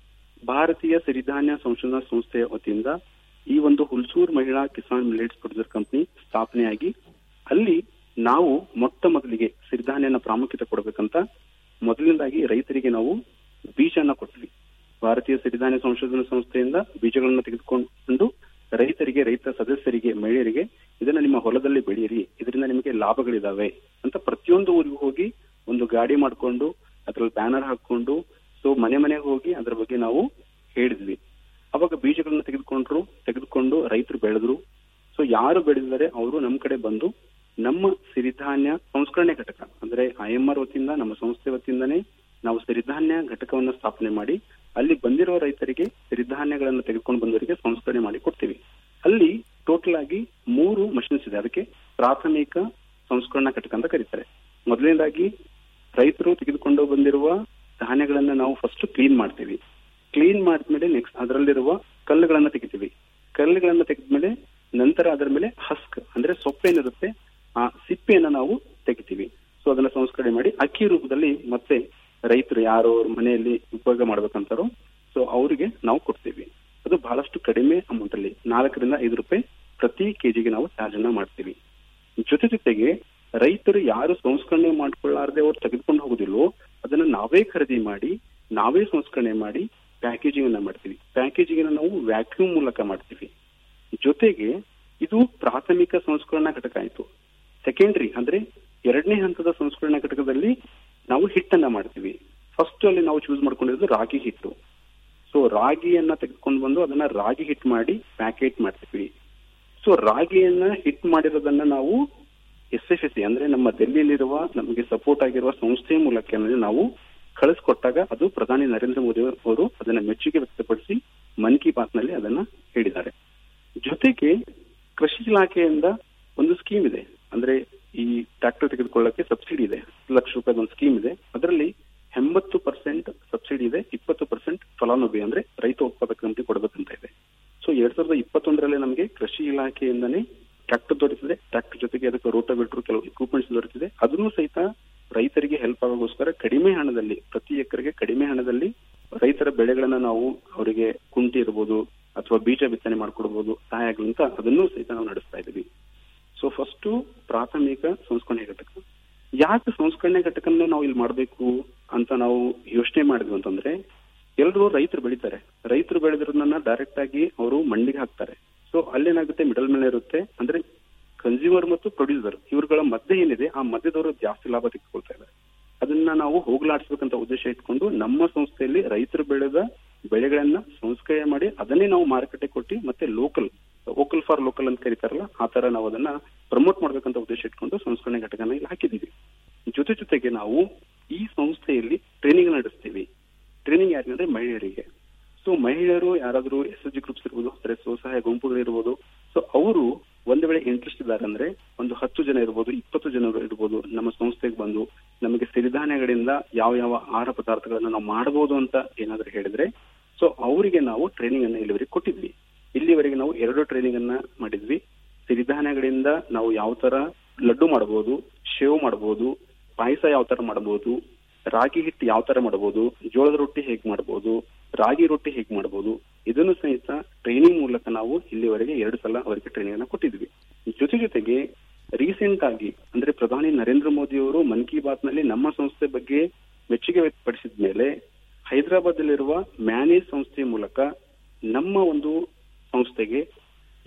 ಭಾರತೀಯ ಸಿರಿಧಾನ್ಯ ಸಂಶೋಧನಾ ಸಂಸ್ಥೆಯ ವತಿಯಿಂದ ಈ ಒಂದು Hulsur Mahila Kisan millets producer company ಸ್ಥಾಪನೆಯಾಗಿ ಅಲ್ಲಿ ನಾವು ಮೊಟ್ಟ ಮೊದಲಿಗೆ ಸಿರಿಧಾನ್ಯನ ಪ್ರಾಮುಖ್ಯತೆ ಕೊಡಬೇಕಂತ ಮೊದಲನೇದಾಗಿ ರೈತರಿಗೆ ನಾವು ಬೀಜನ ಕೊಟ್ವಿ ಭಾರತೀಯ ಸಿರಿಧಾನ್ಯ ಸಂಶೋಧನಾ ಸಂಸ್ಥೆಯಿಂದ ಬೀಜಗಳನ್ನ ತೆಗೆದುಕೊಂಡು ರೈತರಿಗೆ ರೈತ ಸದಸ್ಯರಿಗೆ ಮಹಿಳೆಯರಿಗೆ ಇದನ್ನ ನಿಮ್ಮ ಹೊಲದಲ್ಲಿ ಬೆಳೆಯಿರಿ ಇದರಿಂದ ನಿಮಗೆ ಲಾಭಗಳಿದಾವೆ ಅಂತ ಪ್ರತಿಯೊಂದು ಊರಿಗೂ ಹೋಗಿ ಒಂದು ಗಾಡಿ ಮಾಡ್ಕೊಂಡು ಅದ್ರಲ್ಲಿ ಬ್ಯಾನರ್ ಹಾಕೊಂಡು ಸೊ ಮನೆ ಮನೆಗೆ ಹೋಗಿ ಅದ್ರ ಬಗ್ಗೆ ನಾವು ಹೇಳಿದ್ವಿ ಅವಾಗ ಬೀಜಗಳನ್ನ ತೆಗೆದುಕೊಂಡ್ರು ತೆಗೆದುಕೊಂಡು ರೈತರು ಬೆಳೆದ್ರು ಸೊ ಯಾರು ಬೆಳೆದಿದ್ದಾರೆ ಅವರು ನಮ್ ಕಡೆ ಬಂದು ನಮ್ಮ ಸಿರಿಧಾನ್ಯ ಸಂಸ್ಕರಣೆ ಘಟಕ ಅಂದ್ರೆ ಐ ಎಂ ಆರ್ ವತಿಯಿಂದ ನಮ್ಮ ಸಂಸ್ಥೆ ವತಿಯಿಂದನೇ ನಾವು ಸಿರಿಧಾನ್ಯ ಘಟಕವನ್ನ ಸ್ಥಾಪನೆ ಮಾಡಿ ಅಲ್ಲಿ ಬಂದಿರೋ ರೈತರಿಗೆ ಸಿರಿಧಾನ್ಯಗಳನ್ನ ತೆಗೆದುಕೊಂಡು ಬಂದವರಿಗೆ ಸಂಸ್ಕರಣೆ ಮಾಡಿ ಕೊಡ್ತೀವಿ ಅಲ್ಲಿ ಟೋಟಲ್ ಆಗಿ ಮೂರು ಮಷಿನ್ಸ್ ಇದೆ ಅದಕ್ಕೆ ಪ್ರಾಥಮಿಕ ಸಂಸ್ಕರಣಾ ಘಟಕ ಅಂತ ಕರೀತಾರೆ ಮೊದಲನೇದಾಗಿ ರೈತರು ತೆಗೆದುಕೊಂಡು ಬಂದಿರುವ ಧಾನ್ಯಗಳನ್ನ ನಾವು ಫಸ್ಟ್ ಕ್ಲೀನ್ ಮಾಡ್ತೀವಿ ಕ್ಲೀನ್ ಮಾಡಿದ್ಮೇಲೆ ನೆಕ್ಸ್ಟ್ ಅದರಲ್ಲಿರುವ ಕಲ್ಲುಗಳನ್ನ ತೆಗಿತೀವಿ ಕಲ್ಲುಗಳನ್ನ ತೆಗೆದ್ಮೇಲೆ ನಂತರ ಅದರ ಮೇಲೆ ಹಸ್ಕ್ ಅಂದ್ರೆ ಸೊಪ್ಪೇನಿರುತ್ತೆ ಆ ಸಿಪ್ಪೆಯನ್ನ ನಾವು ತೆಗಿತೀವಿ ಸೊ ಅದನ್ನ ಸಂಸ್ಕರಣೆ ಮಾಡಿ ಅಕ್ಕಿ ರೂಪದಲ್ಲಿ ಮತ್ತೆ ರೈತರು ಯಾರು ಅವ್ರ ಮನೆಯಲ್ಲಿ ಉಪಯೋಗ ಮಾಡ್ಬೇಕಂತಾರೋ ಸೊ ಅವರಿಗೆ ನಾವು ಕೊಡ್ತೀವಿ ಅದು ಬಹಳಷ್ಟು ಕಡಿಮೆ ಅಮೌಂಟ್ ಅಲ್ಲಿ ನಾಲ್ಕರಿಂದ ಐದು ರೂಪಾಯಿ ಪ್ರತಿ ಕೆಜಿಗೆ ನಾವು ಚಾರ್ಜ್ ಅನ್ನ ಮಾಡ್ತೀವಿ ಜೊತೆ ಜೊತೆಗೆ ರೈತರು ಯಾರು ಸಂಸ್ಕರಣೆ ಮಾಡ್ಕೊಳ್ಳಾರ್ದೆ ಅವ್ರು ತೆಗೆದುಕೊಂಡು ಹೋಗುದಿಲ್ಲೋ ಅದನ್ನ ನಾವೇ ಖರೀದಿ ಮಾಡಿ ನಾವೇ ಸಂಸ್ಕರಣೆ ಮಾಡಿ ಪ್ಯಾಕೇಜಿಂಗ್ ಅನ್ನ ಮಾಡ್ತೀವಿ ಪ್ಯಾಕೇಜಿಂಗ್ ಅನ್ನ ನಾವು ವ್ಯಾಕ್ಯೂಮ್ ಮೂಲಕ ಮಾಡ್ತೀವಿ ಜೊತೆಗೆ ಇದು ಪ್ರಾಥಮಿಕ ಸಂಸ್ಕರಣಾ ಘಟಕ ಆಯ್ತು ಸೆಕೆಂಡ್ರಿ ಅಂದ್ರೆ ಎರಡನೇ ಹಂತದ ಸಂಸ್ಕರಣಾ ಘಟಕದಲ್ಲಿ ನಾವು ಹಿಟ್ಟನ್ನ ಮಾಡ್ತೀವಿ ಫಸ್ಟ್ ಅಲ್ಲಿ ನಾವು ಚೂಸ್ ಮಾಡ್ಕೊಂಡಿರೋದು ರಾಗಿ ಹಿಟ್ಟು ಸೊ ರಾಗಿಯನ್ನ ತೆಗೆದುಕೊಂಡು ಬಂದು ಅದನ್ನ ರಾಗಿ ಹಿಟ್ ಮಾಡಿ ಪ್ಯಾಕೆಟ್ ಮಾಡ್ತೀವಿ ಸೊ ರಾಗಿಯನ್ನ ಹಿಟ್ ಮಾಡಿರೋದನ್ನ ನಾವು ಎಸ್ ಎಫ್ ಎಸ್ ಅಂದ್ರೆ ನಮ್ಮ ದೆಹಲಿಯಲ್ಲಿರುವ ನಮಗೆ ಸಪೋರ್ಟ್ ಆಗಿರುವ ಸಂಸ್ಥೆಯ ಮೂಲಕ ಅಂದ್ರೆ ನಾವು ಕಳಿಸ್ಕೊಟ್ಟಾಗ ಅದು ಪ್ರಧಾನಿ ನರೇಂದ್ರ ಮೋದಿ ಅವರು ಅದನ್ನ ಮೆಚ್ಚುಗೆ ವ್ಯಕ್ತಪಡಿಸಿ ಮನ್ ಕಿ ಬಾತ್ ನಲ್ಲಿ ಅದನ್ನ ಹೇಳಿದ್ದಾರೆ ಜೊತೆಗೆ ಕೃಷಿ ಇಲಾಖೆಯಿಂದ ಒಂದು ಸ್ಕೀಮ್ ಇದೆ ಅಂದ್ರೆ ಈ ಟ್ರಾಕ್ಟರ್ ತೆಗೆದುಕೊಳ್ಳಕ್ಕೆ ಸಬ್ಸಿಡಿ ಇದೆ ಹತ್ತು ಲಕ್ಷ ರೂಪಾಯಿ ಒಂದು ಸ್ಕೀಮ್ ಇದೆ ಅದರಲ್ಲಿ ಎಂಬತ್ತು ಪರ್ಸೆಂಟ್ ಸಬ್ಸಿಡಿ ಇದೆ ಇಪ್ಪತ್ತು ಪರ್ಸೆಂಟ್ ಫಲಾನುಭವಿ ಅಂದ್ರೆ ರೈತ ಉತ್ಪಾದಕ ಕಂಪನಿ ಕೊಡಬೇಕಂತ ಇದೆ ಸೊ ಎರಡ್ ಸಾವಿರದ ಇಪ್ಪತ್ತೊಂದರಲ್ಲಿ ನಮಗೆ ಕೃಷಿ ಇಲಾಖೆಯಿಂದನೇ ಟ್ರಾಕ್ಟರ್ ದೊರೆತಿದೆ ಟ್ರಾಕ್ಟರ್ ಜೊತೆಗೆ ಅದಕ್ಕೆ ರೋಟೋವೇಟರ್ ಕೆಲವು ಇಕ್ವಿಪ್ಮೆಂಟ್ಸ್ ದೊರೆತಿದೆ ಅದನ್ನು ಸಹಿತ ರೈತರಿಗೆ ಹೆಲ್ಪ್ ಆಗೋಸ್ಕರ ಕಡಿಮೆ ಹಣದಲ್ಲಿ ಪ್ರತಿ ಎಕರೆಗೆ ಕಡಿಮೆ ಹಣದಲ್ಲಿ ರೈತರ ಬೆಳೆಗಳನ್ನ ನಾವು ಅವರಿಗೆ ಕುಂಟಿ ಇರ್ಬೋದು ಅಥವಾ ಬೀಜ ಬಿತ್ತನೆ ಮಾಡ್ಕೊಡ್ಬೋದು ಸಹಾಯ ಆಗಲಿ ಅದನ್ನು ಸಹಿತ ನಾವು ನಡೆಸ್ತಾ ಇದ್ದೀವಿ ಸೊ ಫಸ್ಟ್ ಪ್ರಾಥಮಿಕ ಸಂಸ್ಕರಣೆ ಘಟಕ ಯಾಕೆ ಸಂಸ್ಕರಣೆ ಘಟಕನ ನಾವು ಇಲ್ಲಿ ಮಾಡಬೇಕು ಅಂತ ನಾವು ಯೋಚನೆ ಮಾಡಿದ್ವಿ ಅಂತಂದ್ರೆ ಎಲ್ಲರೂ ರೈತರು ಬೆಳಿತಾರೆ ರೈತರು ಬೆಳೆದಿರೋದನ್ನ ಡೈರೆಕ್ಟ್ ಆಗಿ ಅವರು ಮಂಡಿಗೆ ಹಾಕ್ತಾರೆ ಸೊ ಅಲ್ಲೇನಾಗುತ್ತೆ ಮಿಡಲ್ ಮೇಲೆ ಇರುತ್ತೆ ಅಂದ್ರೆ ಕನ್ಸ್ಯೂಮರ್ ಮತ್ತು ಪ್ರೊಡ್ಯೂಸರ್ ಇವ್ರುಗಳ ಮಧ್ಯೆ ಏನಿದೆ ಆ ಮಧ್ಯದವರು ಜಾಸ್ತಿ ಲಾಭ ತೆಗೆದುಕೊಳ್ತಾ ಇದ್ದಾರೆ ಅದನ್ನ ನಾವು ಹೋಗ್ಲಾಡಿಸ್ಬೇಕಂತ ಉದ್ದೇಶ ಇಟ್ಕೊಂಡು ನಮ್ಮ ಸಂಸ್ಥೆಯಲ್ಲಿ ರೈತರು ಬೆಳೆದ ಬೆಳೆಗಳನ್ನ ಸಂಸ್ಕರಣೆ ಮಾಡಿ ಅದನ್ನೇ ನಾವು ಮಾರುಕಟ್ಟೆ ಕೊಟ್ಟು ಮತ್ತೆ ಲೋಕಲ್ ವೋಕಲ್ ಫಾರ್ ಲೋಕಲ್ ಅಂತ ಕರೀತಾರಲ್ಲ ಆ ತರ ನಾವು ಅದನ್ನ ಪ್ರಮೋಟ್ ಮಾಡ್ಬೇಕಂತ ಉದ್ದೇಶ ಇಟ್ಕೊಂಡು ಸಂಸ್ಕರಣೆ ಘಟಕನ ಇಲ್ಲಿ ಹಾಕಿದೀವಿ ಜೊತೆ ಜೊತೆಗೆ ನಾವು ಈ ಸಂಸ್ಥೆಯಲ್ಲಿ ಟ್ರೈನಿಂಗ್ ನಡೆಸ್ತೀವಿ ಟ್ರೈನಿಂಗ್ ಯಾರಿಗೆ ಅಂದ್ರೆ ಮಹಿಳೆಯರಿಗೆ ಸೊ ಮಹಿಳೆಯರು ಯಾರಾದ್ರೂ ಎಸ್ ಎಸ್ ಜಿ ಗ್ರೂಪ್ಸ್ ಇರ್ಬೋದು ಅಂದ್ರೆ ಸ್ವಸಹಾಯ ಗುಂಪುಗಳು ಇರ್ಬೋದು ಸೊ ಅವರು ಒಂದ್ ವೇಳೆ ಇಂಟ್ರೆಸ್ಟ್ ಇದ್ದಾರೆ ಅಂದ್ರೆ ಒಂದು ಹತ್ತು ಜನ ಇರ್ಬೋದು ಇಪ್ಪತ್ತು ಜನ ಇರ್ಬೋದು ನಮ್ಮ ಸಂಸ್ಥೆಗೆ ಬಂದು ನಮಗೆ ಸಿರಿಧಾನ್ಯಗಳಿಂದ ಯಾವ ಯಾವ ಆಹಾರ ಪದಾರ್ಥಗಳನ್ನ ನಾವು ಮಾಡಬಹುದು ಅಂತ ಏನಾದ್ರೂ ಹೇಳಿದ್ರೆ ಸೊ ಅವರಿಗೆ ನಾವು ಟ್ರೈನಿಂಗ್ ಅನ್ನ ಇಲ್ಲಿವರೆಗೆ ಕೊಟ್ಟಿದ್ವಿ ಇಲ್ಲಿವರೆಗೆ ನಾವು ಎರಡು ಟ್ರೈನಿಂಗ್ ಅನ್ನ ಮಾಡಿದ್ವಿ ಸಿರಿಧಾನ್ಯಗಳಿಂದ ನಾವು ಯಾವ ತರ ಲಡ್ಡು ಮಾಡಬಹುದು ಶೇವ್ ಮಾಡಬಹುದು ಪಾಯಸ ಯಾವ ತರ ಮಾಡಬಹುದು ರಾಗಿ ಹಿಟ್ಟು ಯಾವ ತರ ಮಾಡಬಹುದು ಜೋಳದ ರೊಟ್ಟಿ ಹೇಗ್ ಮಾಡಬಹುದು ರಾಗಿ ರೊಟ್ಟಿ ಹೇಗ್ ಮಾಡಬಹುದು ಇದನ್ನು ಸಹಿತ ಟ್ರೈನಿಂಗ್ ಮೂಲಕ ನಾವು ಇಲ್ಲಿವರೆಗೆ ಎರಡು ಸಲ ಅವರಿಗೆ ಟ್ರೈನಿಂಗ್ ಅನ್ನ ಕೊಟ್ಟಿದ್ವಿ ಜೊತೆ ಜೊತೆಗೆ ರೀಸೆಂಟ್ ಆಗಿ ಅಂದ್ರೆ ಪ್ರಧಾನಿ ನರೇಂದ್ರ ಮೋದಿ ಅವರು ಮನ್ ಕಿ ಬಾತ್ ನಲ್ಲಿ ನಮ್ಮ ಸಂಸ್ಥೆ ಬಗ್ಗೆ ಮೆಚ್ಚುಗೆ ವ್ಯಕ್ತಪಡಿಸಿದ ಮೇಲೆ ಹೈದರಾಬಾದ್ ಅಲ್ಲಿರುವ ಮ್ಯಾನೇಜ್ ಸಂಸ್ಥೆಯ ಮೂಲಕ ನಮ್ಮ ಒಂದು ಸಂಸ್ಥೆಗೆ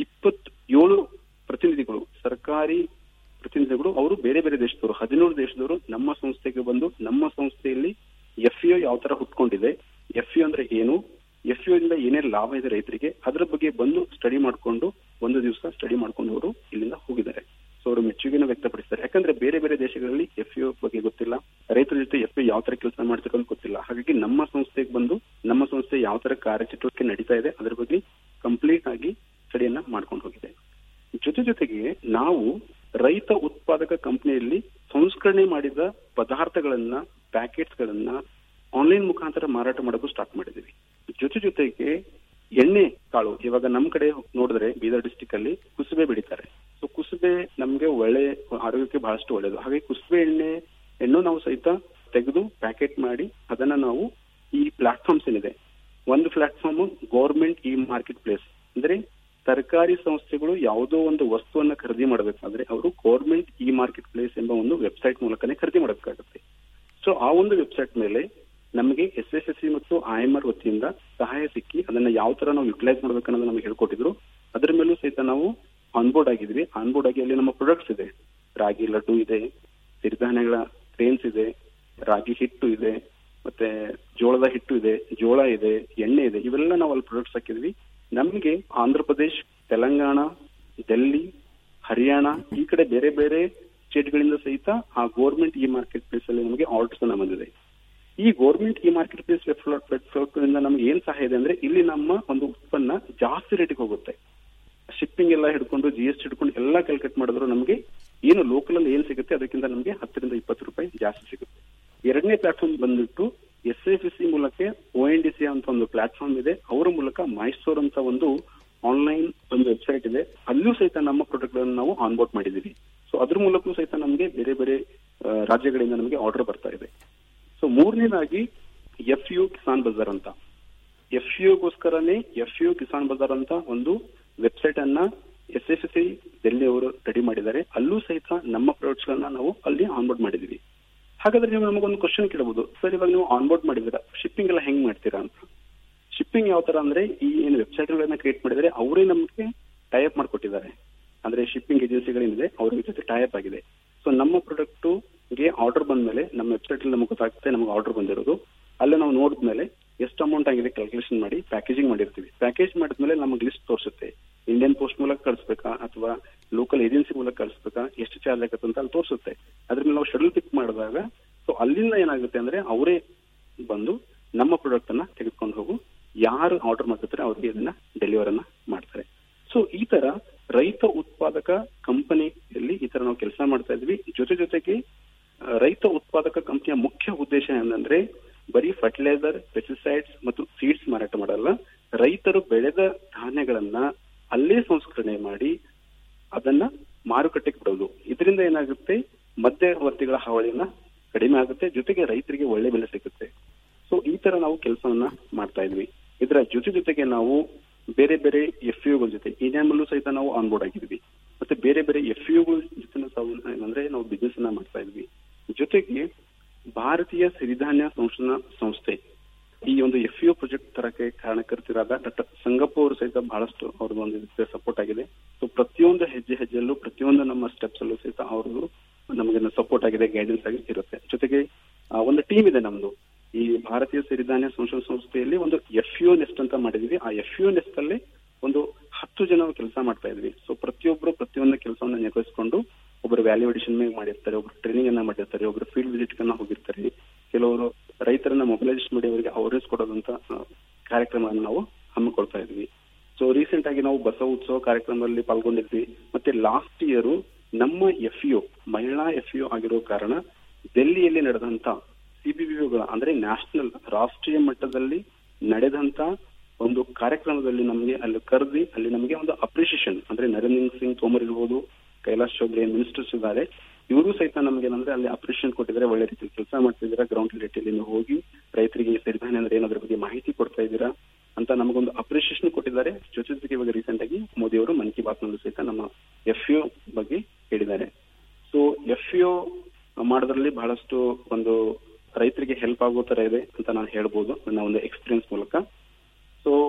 ಇಪ್ಪತ್ ಏಳು ಪ್ರತಿನಿಧಿಗಳು ಸರ್ಕಾರಿ ಪ್ರತಿನಿಧಿಗಳು ಅವರು ಬೇರೆ ಬೇರೆ ದೇಶದವರು ಹದಿನೇಳು ದೇಶದವರು ನಮ್ಮ ಸಂಸ್ಥೆಗೆ ಬಂದು ನಮ್ಮ ಸಂಸ್ಥೆಯಲ್ಲಿ ಎಫ್ ಯಾವ ತರ ಹುಟ್ಕೊಂಡಿದೆ ಎಫ್ ಅಂದ್ರೆ ಏನು ಎಫ್ ಇಂದ ಏನೇನ್ ಲಾಭ ಇದೆ ರೈತರಿಗೆ ಅದ್ರ ಬಗ್ಗೆ ಬಂದು ಸ್ಟಡಿ ಮಾಡ್ಕೊಂಡು ಒಂದು ದಿವಸ ಸ್ಟಡಿ ಮಾಡ್ಕೊಂಡು ಅವರು ಇಲ್ಲಿಂದ ಹೋಗಿದ್ದಾರೆ ಸೊ ಅವರು ಮೆಚ್ಚುಗೆನ ವ್ಯಕ್ತಪಡಿಸ್ತಾರೆ ಯಾಕಂದ್ರೆ ಬೇರೆ ಬೇರೆ ದೇಶಗಳಲ್ಲಿ ಎಫ್ ಬಗ್ಗೆ ಗೊತ್ತಿಲ್ಲ ರೈತರ ಜೊತೆ ಎಫ್ ಯಾವ ತರ ಕೆಲಸ ಮಾಡ್ತಾರೆ ಅಂತ ಗೊತ್ತಿಲ್ಲ ಹಾಗಾಗಿ ನಮ್ಮ ಸಂಸ್ಥೆಗೆ ಬಂದು ನಮ್ಮ ಸಂಸ್ಥೆ ಯಾವ ತರ ಕಾರ್ಯಚಟುವಟಿಕೆ ನಡೀತಾ ಇದೆ ಅದ್ರ ಬಗ್ಗೆ ಕಂಪ್ಲೀಟ್ ಆಗಿ ಸ್ಟಡಿಯನ್ನ ಮಾಡ್ಕೊಂಡು ಹೋಗಿದೆ ಜೊತೆ ಜೊತೆಗೆ ನಾವು ರೈತ ಉತ್ಪಾದಕ ಕಂಪನಿಯಲ್ಲಿ ಸಂಸ್ಕರಣೆ ಮಾಡಿದ ಪದಾರ್ಥಗಳನ್ನ ಪ್ಯಾಕೆಟ್ಸ್ ಗಳನ್ನ ಆನ್ಲೈನ್ ಮುಖಾಂತರ ಮಾರಾಟ ಮಾಡೋದು ಸ್ಟಾರ್ಟ್ ಮಾಡಿದೀವಿ ಜೊತೆ ಜೊತೆಗೆ ಎಣ್ಣೆ ಕಾಳು ಇವಾಗ ನಮ್ ಕಡೆ ನೋಡಿದ್ರೆ ಬೀದರ್ ಡಿಸ್ಟಿಕ್ ಅಲ್ಲಿ ಕುಸುಬೆ ಬೆಳಿತಾರೆ ಸೊ ಕುಸುಬೆ ನಮ್ಗೆ ಒಳ್ಳೆ ಆರೋಗ್ಯಕ್ಕೆ ಬಹಳಷ್ಟು ಒಳ್ಳೇದು ಹಾಗೆ ಕುಸುಬೆ ಎಣ್ಣೆ ಎಣ್ಣು ನಾವು ಸಹಿತ ತೆಗೆದು ಪ್ಯಾಕೆಟ್ ಮಾಡಿ ಅದನ್ನ ನಾವು ಈ ಪ್ಲಾಟ್ಫಾರ್ಮ್ಸ್ ಏನಿದೆ ಒಂದು platform government e market place ಅಂದ್ರೆ ಸರ್ಕಾರಿ ಸಂಸ್ಥೆಗಳು ಯಾವುದೋ ಒಂದು ವಸ್ತುವನ್ನ ಖರೀದಿ ಮಾಡಬೇಕಾದ್ರೆ ಅವರು ಗೌರ್ಮೆಂಟ್ ಇ ಮಾರ್ಕೆಟ್ ಪ್ಲೇಸ್ ಎಂಬ ಒಂದು ವೆಬ್ಸೈಟ್ ಮೂಲಕನೇ ಖರೀದಿ ಮಾಡಬೇಕಾಗುತ್ತೆ ಸೊ ಆ ಒಂದು ವೆಬ್ಸೈಟ್ ಮೇಲೆ ನಮಗೆ ಎಸ್ ಎಸ್ ಎಸ್ ಸಿ ಮತ್ತು ಐ ಎಂ ಆರ್ ವತಿಯಿಂದ ಸಹಾಯ ಸಿಕ್ಕಿ ಅದನ್ನ ಯಾವ ತರ ನಾವು ಯುಟಿಲೈಸ್ ಮಾಡ್ಬೇಕನ್ನೋದು ನಮಗೆ ಹೇಳ್ಕೊಟ್ಟಿದ್ರು ಅದ್ರ ಮೇಲೂ ಸಹಿತ ನಾವು ಆನ್ಬೋರ್ಡ್ ಆಗಿದ್ವಿ ಆನ್ಬೋರ್ಡ್ ಆಗಿ ಅಲ್ಲಿ ನಮ್ಮ ಪ್ರೊಡಕ್ಟ್ಸ್ ಇದೆ ರಾಗಿ ಲಡ್ಡು ಇದೆ ಸಿರಿಧಾನ್ಯಗಳ ಕ್ರೇನ್ಸ್ ಇದೆ ರಾಗಿ ಹಿಟ್ಟು ಇದೆ ಮತ್ತೆ ಜೋಳದ ಹಿಟ್ಟು ಇದೆ ಜೋಳ ಇದೆ ಎಣ್ಣೆ ಇದೆ ಇವೆಲ್ಲ ನಾವು ಅಲ್ಲಿ ಪ್ರೊಡಕ್ಟ್ಸ್ ಹಾಕಿದ್ವಿ ನಮಗೆ ಆಂಧ್ರ ಪ್ರದೇಶ್ ತೆಲಂಗಾಣ ಡೆಲ್ಲಿ ಹರಿಯಾಣ ಈ ಕಡೆ ಬೇರೆ ಬೇರೆ ಸ್ಟೇಟ್ಗಳಿಂದ ಸಹಿತ ಆ ಗೋರ್ಮೆಂಟ್ ಇ ಮಾರ್ಕೆಟ್ ಪ್ಲೇಸ್ ಅಲ್ಲಿ ನಮಗೆ ಆರ್ಡರ್ಸ್ ಅನ್ನ ಬಂದಿದೆ ಈ government e market place website ಇಂದ ನಮ್ಗೆ ಏನ್ ಸಹಾಯ ಇದೆ ಅಂದ್ರೆ ಇಲ್ಲಿ ನಮ್ಮ ಒಂದು ಉತ್ಪನ್ನ ಜಾಸ್ತಿ ರೇಟಿಗೆ ಹೋಗುತ್ತೆ ಶಿಪ್ಪಿಂಗ್ ಎಲ್ಲ ಹಿಡ್ಕೊಂಡು ಜಿ ಎಸ್ ಟಿ ಹಿಡ್ಕೊಂಡು ಎಲ್ಲ ಕ್ಯಾಲ್ಕುಲೇಟ್ ಮಾಡಿದ್ರು ನಮಗೆ ಏನು ಲೋಕಲ್ ಅಲ್ಲಿ ಏನ್ ಸಿಗುತ್ತೆ ಅದಕ್ಕಿಂತ ನಮಗೆ ಹತ್ತರಿಂದ ಇಪ್ಪತ್ತು ರೂಪಾಯಿ ಜಾಸ್ತಿ ಸಿಗುತ್ತೆ ಎರಡನೇ ಪ್ಲಾಟ್ಫಾರ್ಮ್ ಬಂದ್ಬಿಟ್ಟು ಎಸ್ ಎಫ್ ಸಿ ಮೂಲಕ ಒ ಎನ್ ಡಿ ಸಿ ಅಂತ ಒಂದು ಪ್ಲಾಟ್ಫಾರ್ಮ್ ಇದೆ ಅವರ ಮೂಲಕ ಮೈಸೂರ್ ಅಂತ ಒಂದು ಆನ್ಲೈನ್ ಒಂದು ವೆಬ್ಸೈಟ್ ಇದೆ ಅಲ್ಲೂ ಸಹಿತ ನಮ್ಮ ಪ್ರಾಡಕ್ಟ್ ಗಳನ್ನು ನಾವು ಆನ್ಬೋರ್ಡ್ ಮಾಡಿದೀವಿ ಸೊ ಅದ್ರ ಮೂಲಕವೂ ಸಹಿತ ನಮಗೆ ಬೇರೆ ಬೇರೆ ಆ, ರಾಜ್ಯಗಳಿಂದ ನಮಗೆ ಆರ್ಡರ್ ಬರ್ತಾ ಇದೆ ಸೊ ಮೂರನೇದಾಗಿ ಎಫ್ ಯು ಕಿಸಾನ್ ಬಜಾರ್ ಅಂತ ಎಫ್ ಯುಗೋಸ್ಕರನೇ ಎಫ್ ಯು ಕಿಸಾನ್ ಬಜಾರ್ ಅಂತ ಒಂದು ವೆಬ್ಸೈಟ್ ಅನ್ನ ಎಸ್ ಎಸ್ ಸಿ ಡೆಲ್ಲಿ ಅವರು ರೆಡಿ ಮಾಡಿದ್ದಾರೆ ಅಲ್ಲೂ ಸಹಿತ ನಮ್ಮ ಪ್ರಾಡಕ್ಟ್ಸ್ ಗಳನ್ನ ನಾವು ಅಲ್ಲಿ ಆನ್ಬೋರ್ಡ್ ಮಾಡಿದೀವಿ ಹಾಗಾದ್ರೆ ನೀವು ನಮಗೊಂದು ಕ್ವಶನ್ ಕೇಳಬಹುದು ಸರ್ ಇವಾಗ ನೀವು ಆನ್ಬೋರ್ಡ್ ಮಾಡಿದ್ದೀರಾ ಶಿಪ್ಪಿಂಗ್ ಎಲ್ಲ ಹೆಂಗ್ ಮಾಡ್ತೀರಾ ಅಂತ ಶಿಪ್ಪಿಂಗ್ ಯಾವ ತರ ಅಂದ್ರೆ ಈ ಏನು ವೆಬ್ಸೈಟ್ ಗಳನ್ನ ಕ್ರಿಯೇಟ್ ಮಾಡಿದರೆ ಅವರೇ ನಮಗೆ ಟೈಪ್ ಮಾಡ್ಕೊಟ್ಟಿದ್ದಾರೆ ಅಂದ್ರೆ ಶಿಪ್ಪಿಂಗ್ ಏಜೆನ್ಸಿಗಳೇನಿದೆ ಅವ್ರ ಜೊತೆ ಟೈಪ್ ಆಗಿದೆ ಸೊ ನಮ್ಮ ಪ್ರಾಡಕ್ಟ್ ಗೆ ಆರ್ಡರ್ ಬಂದ್ಮೇಲೆ ನಮ್ಮ ವೆಬ್ಸೈಟ್ ಅಲ್ಲಿ ನಮಗೆ ಗೊತ್ತಾಗುತ್ತೆ ನಮಗೆ ಆರ್ಡರ್ ಬಂದಿರೋದು ಅಲ್ಲೇ ನಾವು ನೋಡಿದ್ಮೇಲೆ ಎಷ್ಟು ಅಮೌಂಟ್ ಆಗಿದೆ ಕ್ಯಾಲ್ಕುಲೇಷನ್ ಮಾಡಿ ಪ್ಯಾಕೇಜಿಂಗ್ ಮಾಡಿರ್ತೀವಿ ಪ್ಯಾಕೇಜ್ ಮಾಡಿದ್ಮೇಲೆ ನಮಗೆ ಲಿಸ್ಟ್ ತೋರಿಸುತ್ತೆ ಇಂಡಿಯನ್ ಪೋಸ್ಟ್ ಮೂಲಕ ಕಳಿಸ್ಬೇಕಾ ಅಥವಾ ಲೋಕಲ್ ಏಜೆನ್ಸಿ ಮೂಲಕ ಕಳಿಸ್ಬೇಕಾ ಎಷ್ಟು ಚಾರ್ಜ್ ಆಗತ್ತೆ ಅಂತ ಅಲ್ಲಿ ತೋರಿಸುತ್ತೆ ಅದ್ರ ಮೇಲೆ ನಾವು ಶೆಡ್ಯೂಲ್ ಪಿಕ್ ಮಾಡಿದಾಗ ಸೊ ಅಲ್ಲಿಂದ ಏನಾಗುತ್ತೆ ಅಂದ್ರೆ ಅವರೇ ಬಂದು ನಮ್ಮ ಪ್ರಾಡಕ್ಟ್ ಅನ್ನ ತೆಗೆದುಕೊಂಡು ಹೋಗು ಯಾರು ಆರ್ಡರ್ ಮಾಡ್ತಿರ್ತಾರೆ ಅವ್ರಿಗೆ ಇದನ್ನ ಡೆಲಿವರ್ ಅನ್ನ ಮಾಡ್ತಾರೆ ಸೊ ಈ ತರ ರೈತ ಉತ್ಪಾದಕ ಕಂಪನಿಯಲ್ಲಿ ಈ ತರ ನಾವು ಕೆಲಸ ಮಾಡ್ತಾ ಇದ್ವಿ ಜೊತೆ ಜೊತೆಗೆ ಆ, ರೈತ ಉತ್ಪಾದಕ ಕಂಪನಿಯ ಮುಖ್ಯ ಉದ್ದೇಶ ಏನಂದ್ರೆ ಬರೀ ಫರ್ಟಿಲೈಸರ್ ಪೆಸ್ಟಿಸೈಡ್ಸ್ ಮತ್ತು ಸೀಡ್ಸ್ ಮಾರಾಟ ಮಾಡಲ್ಲ ರೈತರು ಬೆಳೆದ ಧಾನ್ಯಗಳನ್ನ ಅಲ್ಲೇ ಸಂಸ್ಕರಣೆ ಮಾಡಿ ಅದನ್ನ ಮಾರುಕಟ್ಟೆಗೆ ಬಿಡೋದು ಇದರಿಂದ ಏನಾಗುತ್ತೆ ಮಧ್ಯವರ್ತಿಗಳ ಹಾವಳಿನ ಕಡಿಮೆ ಆಗುತ್ತೆ ಜೊತೆಗೆ ರೈತರಿಗೆ ಒಳ್ಳೆ ಬೆಲೆ ಸಿಗುತ್ತೆ ಸೊ ಈ ತರ ನಾವು ಕೆಲಸವನ್ನ ಮಾಡ್ತಾ ಇದ್ವಿ ಇದರ ಜೊತೆ ಜೊತೆಗೆ ನಾವು ಬೇರೆ ಬೇರೆ ಎಫ್ ಯುಗಳ ಜೊತೆ ಇನ್ಯಾಮಲ್ಲೂ ಸಹಿತ ನಾವು ಆನ್ಬೋರ್ಡ್ ಆಗಿದ್ವಿ ಮತ್ತೆ ಬೇರೆ ಬೇರೆ ಎಫ್ ಯುಗಳ ಜೊತೆ ನಾವು ಏನಂದ್ರೆ ನಾವು ಬಿಸ್ನೆಸ್ ಅನ್ನ ಮಾಡ್ತಾ ಇದ್ವಿ ಜೊತೆಗೆ ಭಾರತೀಯ ಸಿರಿಧಾನ್ಯ ಸಂಶೋಧನಾ ಸಂಸ್ಥೆ ಈ ಒಂದು ಎಫ್ ಯು ಪ್ರಾಜೆಕ್ಟ್ ತರಕ್ಕೆ ಕಾರಣಕರ್ತರಾದ ಡಾಕ್ಟರ್ ಸಂಗಪ್ಪ ಅವರು ಸಹಿತ ಬಹಳಷ್ಟು ಅವ್ರದ್ದು ಒಂದು ಸಪೋರ್ಟ್ ಆಗಿದೆ ಸೊ ಪ್ರತಿಯೊಂದು ಹೆಜ್ಜೆ ಹೆಜ್ಜೆಯಲ್ಲೂ ಪ್ರತಿಯೊಂದು ನಮ್ಮ ಸ್ಟೆಪ್ಸ್ ಅಲ್ಲೂ ಸಹಿತ ಅವ್ರದ್ದು ನಮಗೆ ಸಪೋರ್ಟ್ ಆಗಿದೆ ಗೈಡೆನ್ಸ್ ಆಗಿ ಇರುತ್ತೆ ಜೊತೆಗೆ ಆ, ಒಂದು ಟೀಮ್ ಇದೆ ನಮ್ದು ಈ ಭಾರತೀಯ ಸಿರಿಧಾನ್ಯ ಸಂಶೋಧನಾ ಸಂಸ್ಥೆಯಲ್ಲಿ ಒಂದು ಎಫ್ ಯು ನೆಸ್ಟ್ ಅಂತ ಮಾಡಿದ್ವಿ ಆ ಎಫ್ ಯು ನೆಸ್ಟ್ ಅಲ್ಲಿ ಒಂದು ಹತ್ತು ಜನ ಕೆಲಸ ಮಾಡ್ತಾ ಇದ್ವಿ ಸೊ ಪ್ರತಿಯೊಬ್ಬರು ಪ್ರತಿಯೊಂದು ಕೆಲಸವನ್ನ ನಿರ್ವಹಿಸಿಕೊಂಡು ಒಬ್ಬರು ವ್ಯಾಲ್ಯೂ ಅಡಿಷನ್ ಮೇಲೆ ಮಾಡಿರ್ತಾರೆ ಒಬ್ರು ಟ್ರೈನಿಂಗ್ ಅನ್ನ ಮಾಡಿರ್ತಾರೆ ಒಬ್ರು ಫೀಲ್ಡ್ ವಿಸಿಟ್ ಅನ್ನ ಹೋಗಿರ್ತಾರೆ ಕೆಲವರು ರೈತರನ್ನ ಮೊಬಿಲೈಸೇಷನ್ ಮಾಡಿ ಅವರಿಗೆ ಅವೇರ್ನೆಸ್ ಕೊಡೋದಂತ ಆ, ಕಾರ್ಯಕ್ರಮವನ್ನು ನಾವು ಹಮ್ಮಿಕೊಳ್ತಾ ಇದ್ವಿ ಸೊ ರೀಸೆಂಟ್ ಆಗಿ ನಾವು ಬಸವ ಉತ್ಸವ ಕಾರ್ಯಕ್ರಮದಲ್ಲಿ ಪಾಲ್ಗೊಂಡಿದ್ವಿ ಮತ್ತೆ ಲಾಸ್ಟ್ ಇಯರ್ ನಮ್ಮ F U Mahila F U ಆಗಿರೋ ಕಾರಣ ಡೆಲ್ಲಿಯಲ್ಲಿ ನಡೆದಂತ ಸಿಬಿಬಿಗಳ ಅಂದ್ರೆ ನ್ಯಾಷನಲ್ ರಾಷ್ಟ್ರೀಯ ಮಟ್ಟದಲ್ಲಿ ನಡೆದಂತ ಒಂದು ಕಾರ್ಯಕ್ರಮದಲ್ಲಿ ನಮಗೆ ಅಲ್ಲಿ ಕರೆದಿ ಅಲ್ಲಿ ನಮಗೆ ಒಂದು ಅಪ್ರಿಸಿಯೇಷನ್ ಅಂದ್ರೆ ನರೇಂದ್ರ ಸಿಂಗ್ ತೋಮರ್ ಇರ್ಬೋದು ಕೈಲಾಶ್ ಚೌಧರಿ ಮಿನಿಸ್ಟರ್ಸ್ ಇದ್ದಾರೆ ಇವರು ಸಹಿತ ನಮ್ಗೆ ಏನಂದ್ರೆ ಅಲ್ಲಿ ಅಪ್ರಿಷಿಯೇಷನ್ ಕೊಟ್ಟಿದ್ದಾರೆ ಒಳ್ಳೆ ರೀತಿಯಲ್ಲಿ ಕೆಲಸ ಮಾಡ್ತಿದ್ದೀರಾ ಗ್ರೌಂಡ್ ರಿಲೇಟಿಯಲ್ಲಿ ನೀವು ಹೋಗಿ ರೈತರಿಗೆ ಈ ಸಿರಿಧಾನ್ಯ ಅಂದ್ರೆ ಏನಾದ್ರ ಬಗ್ಗೆ ಮಾಹಿತಿ ಕೊಡ್ತಾ ಇದ್ದೀರಾ ಅಂತ ನಮಗೊಂದು ಅಪ್ರಿಷಿಯೇಷನ್ ಕೊಟ್ಟಿದ್ದಾರೆ ಜೊತೆ ಜೊತೆಗೆ ಇವಾಗ ರೀಸೆಂಟ್ ಆಗಿ ಮೋದಿ ಅವರು ಮನ್ ಕಿ ಬಾತ್ ನಲ್ಲೂ ಸಹಿತ ನಮ್ಮ ಎಫ್ ಯು ಬಗ್ಗೆ ಹೇಳಿದ್ದಾರೆ ಸೊ ಎಫ್ ಯು ಮಾಡೋದ್ರಲ್ಲಿ ಬಹಳಷ್ಟು ಒಂದು ರೈತರಿಗೆ ಹೆಲ್ಪ್ ಆಗೋ ತರ ಇದೆ ಅಂತ ನಾನು ಹೇಳ್ಬೋದು ನನ್ನ ಒಂದು ಎಕ್ಸ್ಪೀರಿಯನ್ಸ್ ಮೂಲಕ ಸೊ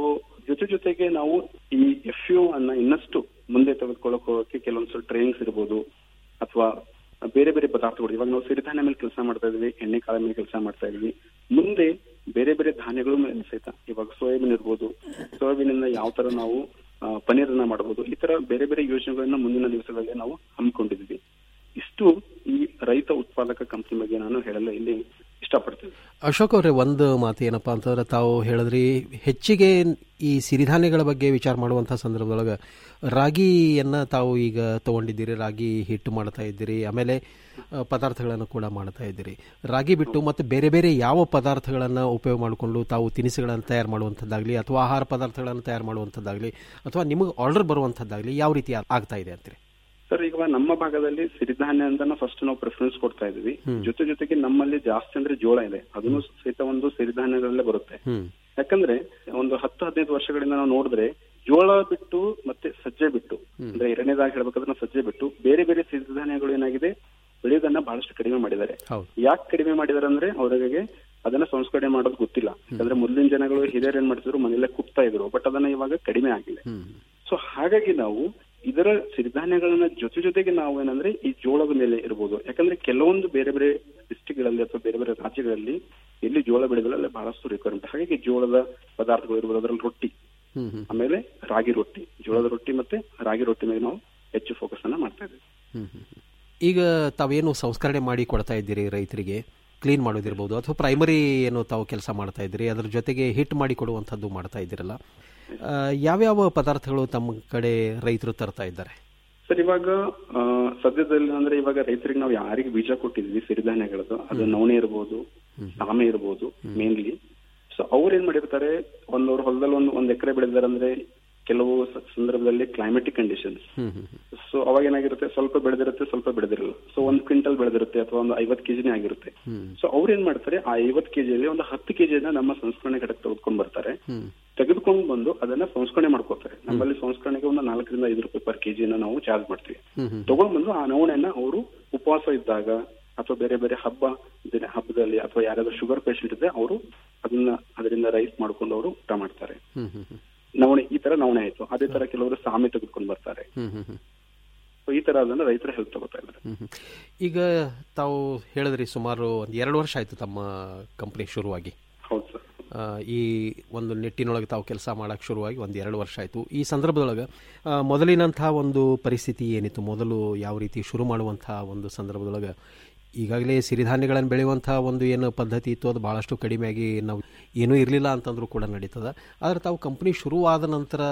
ಜೊತೆ ಜೊತೆಗೆ ನಾವು ಈ ಎಫ್ ಯು ಅನ್ನ ಇನ್ನಷ್ಟು ಮುಂದೆ ತೆಗೆದುಕೊಳ್ಳೋಕೆ ಹೋಗಕ್ಕೆ ಕೆಲವೊಂದ್ಸಲ ಟ್ರೈನಿಂಗ್ಸ್ ಇರ್ಬೋದು ಅಥವಾ ಬೇರೆ ಬೇರೆ ಪದಾರ್ಥಗಳು ಇವಾಗ ನಾವು ಸಿರಿಧಾನ್ಯ ಮೇಲೆ ಕೆಲಸ ಮಾಡ್ತಾ ಇದೀವಿ ಎಣ್ಣೆ ಕಾಳ ಮೇಲೆ ಕೆಲಸ ಮಾಡ್ತಾ ಇದೀವಿ ಮುಂದೆ ಬೇರೆ ಬೇರೆ ಧಾನ್ಯಗಳು ಮೇಲೆ ಸಹಿತ ಇವಾಗ ಸೋಯಾಬೀನ್ ಇರ್ಬೋದು ಸೋಯಾಬೀನ್ ಇಂದ ಯಾವ ತರ ನಾವು ಆ, ಪನೀರನ್ನ ಮಾಡಬಹುದು ಈ ತರ ಬೇರೆ ಬೇರೆ ಯೋಜನೆಗಳನ್ನ ಮುಂದಿನ ದಿವಸಗಳಲ್ಲಿ ನಾವು ಹಮ್ಮಿಕೊಂಡಿದ್ವಿ ಇಷ್ಟು ಈ ರೈತ ಉತ್ಪಾದಕ ಕಂಪನಿ ಬಗ್ಗೆ ನಾನು ಹೇಳಲು ಇಲ್ಲಿ ಇಷ್ಟಪಡ್ತೇನೆ ಅಶೋಕ್ ಅವರೇ ಒಂದು ಮಾತು ಏನಪ್ಪಾ ಅಂತಂದ್ರೆ ತಾವು ಹೇಳಿದ್ರಿ ಹೆಚ್ಚಿಗೆ ಈ ಸಿರಿಧಾನ್ಯಗಳ ಬಗ್ಗೆ ವಿಚಾರ ಮಾಡುವಂಥ ಸಂದರ್ಭದೊಳಗೆ ರಾಗಿಯನ್ನ ತಾವು ಈಗ ತಗೊಂಡಿದ್ದೀರಿ ರಾಗಿ ಹಿಟ್ಟು ಮಾಡ್ತಾ ಇದ್ದೀರಿ ಆಮೇಲೆ ಆ, ಪದಾರ್ಥಗಳನ್ನು ಕೂಡ ಮಾಡ್ತಾ ಇದ್ದೀರಿ ರಾಗಿ ಬಿಟ್ಟು ಮತ್ತೆ ಬೇರೆ ಬೇರೆ ಯಾವ ಪದಾರ್ಥಗಳನ್ನು ಉಪಯೋಗ ಮಾಡಿಕೊಂಡು ತಾವು ತಿನಿಸುಗಳನ್ನು ತಯಾರು ಮಾಡುವಂಥದ್ದಾಗಲಿ ಅಥವಾ ಆಹಾರ ಪದಾರ್ಥಗಳನ್ನು ತಯಾರು ಮಾಡುವಂಥದ್ದಾಗಲಿ ಅಥವಾ ನಿಮಗೆ ಆರ್ಡರ್ ಬರುವಂಥದ್ದಾಗಲಿ ಯಾವ ರೀತಿ ಆ- ಆಗ್ತಾ ಇದೆ ಅಂತೀರಿ ಸರ್ ಈಗ ನಮ್ಮ ಭಾಗದಲ್ಲಿ ಸಿರಿಧಾನ್ಯ ಅಂತ ಫಸ್ಟ್ ನಾವು ಪ್ರಿಫರೆನ್ಸ್ ಕೊಡ್ತಾ ಇದೀವಿ ಜೊತೆ ಜೊತೆಗೆ ನಮ್ಮಲ್ಲಿ ಜಾಸ್ತಿ ಅಂದ್ರೆ ಜೋಳ ಇದೆ ಅದನ್ನು ಸಹಿತ ಒಂದು ಸಿರಿಧಾನ್ಯಗಳಲ್ಲೇ ಬರುತ್ತೆ ಹ್ಮ್ ಯಾಕಂದ್ರೆ ಒಂದು ಹತ್ತು ಹದಿನೈದು ವರ್ಷಗಳಿಂದ ನಾವು ನೋಡಿದ್ರೆ ಜೋಳ ಬಿಟ್ಟು ಮತ್ತೆ ಸಜ್ಜೆ ಬಿಟ್ಟು ಅಂದ್ರೆ ಎರಡನೇದಾಗಿ ಹೇಳ್ಬೇಕಾದ್ರೆ ನಾವು ಸಜ್ಜೆ ಬಿಟ್ಟು ಬೇರೆ ಬೇರೆ ಸಿರಿಧಾನ್ಯಗಳು ಏನಾಗಿದೆ ಬೆಳೆಯೋದನ್ನ ಬಹಳಷ್ಟು ಕಡಿಮೆ ಮಾಡಿದ್ದಾರೆ ಹೌದು ಯಾಕೆ ಕಡಿಮೆ ಮಾಡಿದಾರೆ ಅಂದ್ರೆ ಅವರಿಗೆ ಅದನ್ನ ಸಂಸ್ಕರಣೆ ಮಾಡೋದು ಗೊತ್ತಿಲ್ಲ ಯಾಕಂದ್ರೆ ಮೊದಲಿನ ಜನಗಳು ಹಿರಿಯರು ಏನ್ ಮಾಡ್ತಿದ್ರು ಮನೆಯಲ್ಲೇ ಕುಗ್ತಾ ಇದ್ರು ಬಟ್ ಅದನ್ನ ಇವಾಗ ಕಡಿಮೆ ಆಗಿದೆ ಸೊ ಹಾಗಾಗಿ ನಾವು ಇದರ ಸಿರಿಧಾನ್ಯಗಳನ್ನ ಜೊತೆ ಜೊತೆಗೆ ನಾವು ಏನಂದ್ರೆ ಈ ಜೋಳದ ಮೇಲೆ ಇರ್ಬೋದು ಯಾಕಂದ್ರೆ ಕೆಲವೊಂದು ಬೇರೆ ಬೇರೆ ಡಿಸ್ಟಿಕ್ ಗಳಲ್ಲಿ ಅಥವಾ ಬೇರೆ ಬೇರೆ ರಾಜ್ಯಗಳಲ್ಲಿ ಎಲ್ಲಿ ಜೋಳ ಬೆಳೆದಿಲ್ಲ ಅಲ್ಲಿ ಬಹಳಷ್ಟು ರಿಕ್ವೈರ್ಮೆಂಟ್ ಹಾಗಾಗಿ ಜೋಳದ ಪದಾರ್ಥಗಳು ಇರ್ಬೋದು ಅದರಲ್ಲಿ ರೊಟ್ಟಿ ಹ್ಮ್ ಹ್ಮ್ ಆಮೇಲೆ ರಾಗಿ ರೊಟ್ಟಿ ಜೋಳದ ರೊಟ್ಟಿ ಮತ್ತೆ ರಾಗಿ ರೊಟ್ಟಿ ಮೇಲೆ ನಾವು ಹೆಚ್ಚು ಫೋಕಸ್ ಅನ್ನ ಮಾಡ್ತಾ ಇದ್ದೀವಿ ಹ್ಮ್ ಹ್ಮ್ ಹ್ಮ್. ಈಗ ತಾವೇನು ಸಂಸ್ಕರಣೆ ಮಾಡಿ ಕೊಡ್ತಾ ಇದ್ದೀರಿ ರೈತರಿಗೆ ಕ್ಲೀನ್ ಮಾಡೋದಿರ್ಬೋದು ಅಥವಾ ಪ್ರೈಮರಿ ಏನು ತಾವು ಕೆಲಸ ಮಾಡ್ತಾ ಇದ್ದೀರಿ ಅದ್ರ ಜೊತೆಗೆ ಹಿಟ್ ಮಾಡಿ ಕೊಡುವಂಥದ್ದು ಮಾಡ್ತಾ ಇದ್ದೀರಲ್ಲ ಆ, ಯಾವ್ಯಾವ ಪದಾರ್ಥಗಳು ತಮ್ಮ ಕಡೆ ರೈತರು ತರ್ತಾ ಇದ್ದಾರೆ ಸರ್ ಇವಾಗ ಆ, ಸದ್ಯದಲ್ಲಿ ಅಂದ್ರೆ ಇವಾಗ ರೈತರಿಗೆ ನಾವು ಯಾರಿಗೆ ಬೀಜ ಕೊಟ್ಟಿದ್ವಿ ಸಿರಿಧಾನ್ಯಗಳದ್ದು ಅದು ನವಣೆ ಇರ್ಬೋದು ಸಾಮೆ ಇರ್ಬೋದು ಮೇನ್ಲಿ ಸೊ ಅವ್ರು ಏನ್ ಮಾಡಿರ್ತಾರೆ ಒಂದ್ ಅವ್ರ ಹೊಲದಲ್ಲಿ ಒಂದು ಒಂದ್ ಎಕರೆ ಬೆಳೆದಾರೆ ಅಂದ್ರೆ ಕೆಲವು ಸ- ಸಂದರ್ಭದಲ್ಲಿ climatic conditions hmm hmm so ಅವಾಗ ಏನಾಗಿರುತ್ತೆ ಸ್ವಲ್ಪ ಬೆಳೆದಿರುತ್ತೆ ಸ್ವಲ್ಪ ಬೆಳೆದಿರಲ್ಲ ಸೊ ಒಂದ್ ಕ್ವಿಂಟಲ್ ಬೆಳೆದಿರುತ್ತೆ ಅಥವಾ ಒಂದು ಐವತ್ ಕೆಜಿನೇ ಆಗಿರುತ್ತೆ ಹ್ಮ್ ಸೊ ಅವ್ರು ಏನ್ ಮಾಡ್ತಾರೆ ಆ ಐವತ್ ಕೆಜಿಯಲ್ಲಿ ಒಂದು ಹತ್ತು ಕೆಜಿಯನ್ನ ನಮ್ಮ ಸಂಸ್ಕರಣೆ ಘಟಕ ತೆಗೆದುಕೊಂಡ್ ಬರ್ತಾರೆ ಹ್ಮ್ ತೆಗೆದುಕೊಂಡು ಬಂದು ಅದನ್ನ ಸಂಸ್ಕರಣೆ ಮಾಡ್ಕೋತಾರೆ ನಮ್ಮಲ್ಲಿ ಸಂಸ್ಕರಣೆಗೆ ಒಂದು ನಾಲ್ಕರಿಂದ ಐದು ರೂಪಾಯಿ ಪರ್ ಕೆಜಿಯನ್ನ ನಾವು ಚಾರ್ಜ್ ಮಾಡ್ತೀವಿ ಹ್ಮ್ ಹ್ಮ್ ತಗೊಂಡ್ ಬಂದು ಆ ನವಣೆಯನ್ನ ಅವರು ಉಪವಾಸ ಇದ್ದಾಗ ಅಥವಾ ಬೇರೆ ಬೇರೆ ಹಬ್ಬ ದಿನ ಹಬ್ಬದಲ್ಲಿ ಅಥವಾ ಯಾರಾದ್ರೂ ಶುಗರ್ ಪೇಷಂಟ್ ಇದ್ರೆ ಅವರು ಅದನ್ನ ಅದರಿಂದ ರೈಸ್ ಮಾಡ್ಕೊಂಡು ಅವರು ಊಟ ಮಾಡ್ತಾರೆ ಹ್ಮ್ ಹ್ಮ್ ಹ್ಮ್ ನವಣೆ ಈ ತರ ನವಣೆ ಆಯ್ತು ಅದೇ ತರ ಕೆಲವರು ಸಾಮೆ ತೆಗೆದುಕೊಂಡು ಬರ್ತಾರೆ ಹ್ಮ್ ಹ್ಮ್ ಹ್ಮ್ ಸೊ ಈ ತರ ಅದನ್ನ ರೈತರ ಹೆಲ್ಪ್ ತಗೋತಾ ಇದ್ದಾರೆ ಹ್ಮ್ ಹ್ಮ್. ಈಗ ತಾವು ಹೇಳಿದ್ರಿ ಸುಮಾರು ಒಂದು ಎರಡು ವರ್ಷ ಆಯಿತು ತಮ್ಮ ಕಂಪ್ನಿ ಶುರುವಾಗಿ ಹೌದು ಸರ್ ಆ, ಈ ಒಂದು ನಿಟ್ಟಿನೊಳಗೆ ತಾವು ಕೆಲಸ ಮಾಡಕ್ಕೆ ಶುರುವಾಗಿ ಒಂದು ಎರಡು ವರ್ಷ ಆಯಿತು ಈ ಸಂದರ್ಭದೊಳಗೆ ಆ, ಮೊದಲಿನಂಥ ಒಂದು ಪರಿಸ್ಥಿತಿ ಏನಿತ್ತು ಮೊದಲು ಯಾವ ರೀತಿ ಶುರು ಮಾಡುವಂಥ ಒಂದು ಸಂದರ್ಭದೊಳಗೆ ಈಗಾಗಲೇ ಸಿರಿಧಾನ್ಯಗಳನ್ನು ಬೆಳೆಯುವಂಥ ಒಂದು ಏನು ಪದ್ಧತಿ ಇತ್ತು ಅದು ಭಾಳಷ್ಟು ಕಡಿಮೆಯಾಗಿ ನಾವು ಏನೂ ಇರಲಿಲ್ಲ ಅಂತಂದ್ರೂ ಕೂಡ ನಡೀತದೆ ಆದರೆ ತಾವು ಕಂಪ್ನಿ ಶುರುವಾದ ನಂತರ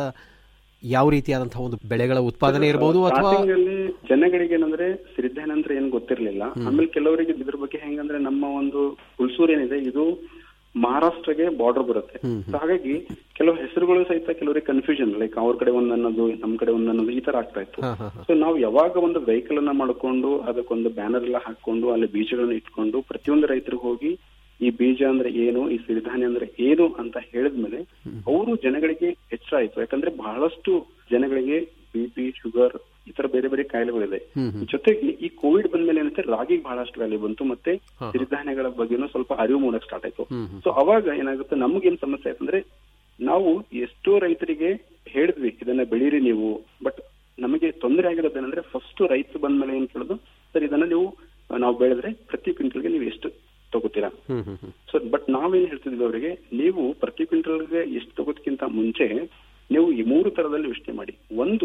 ಯಾವ ರೀತಿಯಾದಂಥ ಒಂದು ಬೆಳೆಗಳ ಉತ್ಪಾದನೆ ಇರ್ಬೋದು ಅಥವಾ Starting ಅಲ್ಲಿ ಜನಗಳಿಗೆ ಏನಂದ್ರೆ ಸಿರಿಧಾನ್ಯ ಅಂದ್ರೆ ಏನ್ ಗೊತ್ತಿರ್ಲಿಲ್ಲ ಆಮೇಲೆ ಕೆಲವರಿಗೆ ಇದ್ರ ಬಗ್ಗೆ ಹೆಂಗಂದ್ರೆ ನಮ್ಮ ಒಂದು ಹುಲ್ಸೂರ್ ಏನಿದೆ ಇದು ಮಹಾರಾಷ್ಟ್ರಗೆ ಬಾರ್ಡರ್ ಬರುತ್ತೆ So ಹಾಗಾಗಿ ಕೆಲವು ಹೆಸರುಗಳು ಸಹಿತ ಕೆಲವರಿಗೆ ಕನ್ಫ್ಯೂಷನ್ ಲೈಕ್ ಅವ್ರ ಕಡೆ ಒಂದ್ ಅನ್ನೋದು ನಮ್ ಕಡೆ ಒಂದ್ ಅನ್ನೋದು ಈ ತರ ಆಗ್ತಾ ಇತ್ತು ಹಾ, ಹಾ, ಹಾ. ಸೊ ನಾವು ಯಾವಾಗ ಒಂದು ವೆಹಿಕಲ್ ಅನ್ನ ಮಾಡ್ಕೊಂಡು ಅದಕ್ಕೊಂದು ಬ್ಯಾನರ್ ಎಲ್ಲ ಹಾಕೊಂಡು ಅಲ್ಲಿ ಬೀಜಗಳನ್ನ ಇಟ್ಕೊಂಡು ಪ್ರತಿಯೊಂದು ರೈತರಿಗೆ ಹೋಗಿ ಈ ಬೀಜ ಅಂದ್ರೆ ಏನು ಈ ಸಿರಿಧಾನ್ಯ ಅಂದ್ರೆ ಏನು ಅಂತ ಹೇಳಿದ್ಮೇಲೆ ಅವರು ಜನಗಳಿಗೆ ಎಚ್ಚರ ಆಯ್ತು ಯಾಕಂದ್ರೆ ಬಹಳಷ್ಟು ಜನಗಳಿಗೆ ಬಿ ಪಿ ಶುಗರ್ ಈ ತರ ಬೇರೆ ಬೇರೆ ಕಾಯಿಲೆಗಳಿದೆ ಹ್ಮ್ ಹ್ಮ್. ಜೊತೆಗೆ ಈ ಕೋವಿಡ್ ಬಂದ್ಮೇಲೆ ಏನಂತೆ ರಾಗಿಗೆ ಬಹಳಷ್ಟು ವ್ಯಾಲ್ಯೂ ಬಂತು ಮತ್ತೆ ಹಾ. ಸಿರಿಧಾನ್ಯಗಳ ಬಗ್ಗೆನೂ ಸ್ವಲ್ಪ ಅರಿವು ಮೂಡಕ್ ಸ್ಟಾರ್ಟ್ ಆಯ್ತು ಹ್ಮ್ ಹ್ಮ್. ಸೊ ಅವಾಗ ಏನಾಗುತ್ತೆ ನಮಗೇನ್ ಸಮಸ್ಯೆ ಆಯ್ತಂದ್ರೆ ನಾವು ಎಷ್ಟೋ ರೈತರಿಗೆ ಹೇಳಿದ್ವಿ ಇದನ್ನ ಬೆಳೀರಿ ನೀವು ಬಟ್ ನಮಗೆ ತೊಂದರೆ ಆಗಿರೋದೇನಂದ್ರೆ ಫಸ್ಟ್ ರೈತ ಬಂದ್ಮೇಲೆ ಏನ್ ಕೇಳೋದು ಸರ್ ಇದನ್ನ ನೀವು ಆ, ನಾವು ಬೆಳೆದ್ರೆ ಪ್ರತಿ ಕ್ವಿಂಟಲ್ಗೆ ನೀವು ಎಷ್ಟು ತಗೋತೀರಾ ಹ್ಮ್ ಹ್ಮ್ ಹ್ಮ್ ಸೊ ಬಟ್ ನಾವೇನ್ ಹೇಳ್ತಿದ್ವಿ ಅವರಿಗೆ ನೀವು ಪ್ರತಿ ಕ್ವಿಂಟಲ್ಗೆ ಎಷ್ಟು ತಗೋದಕ್ಕಿಂತ ಮುಂಚೆ ನೀವು ಈ ಮೂರು ತರದಲ್ಲಿ ಯೋಚನೆ ಮಾಡಿ ಒಂದು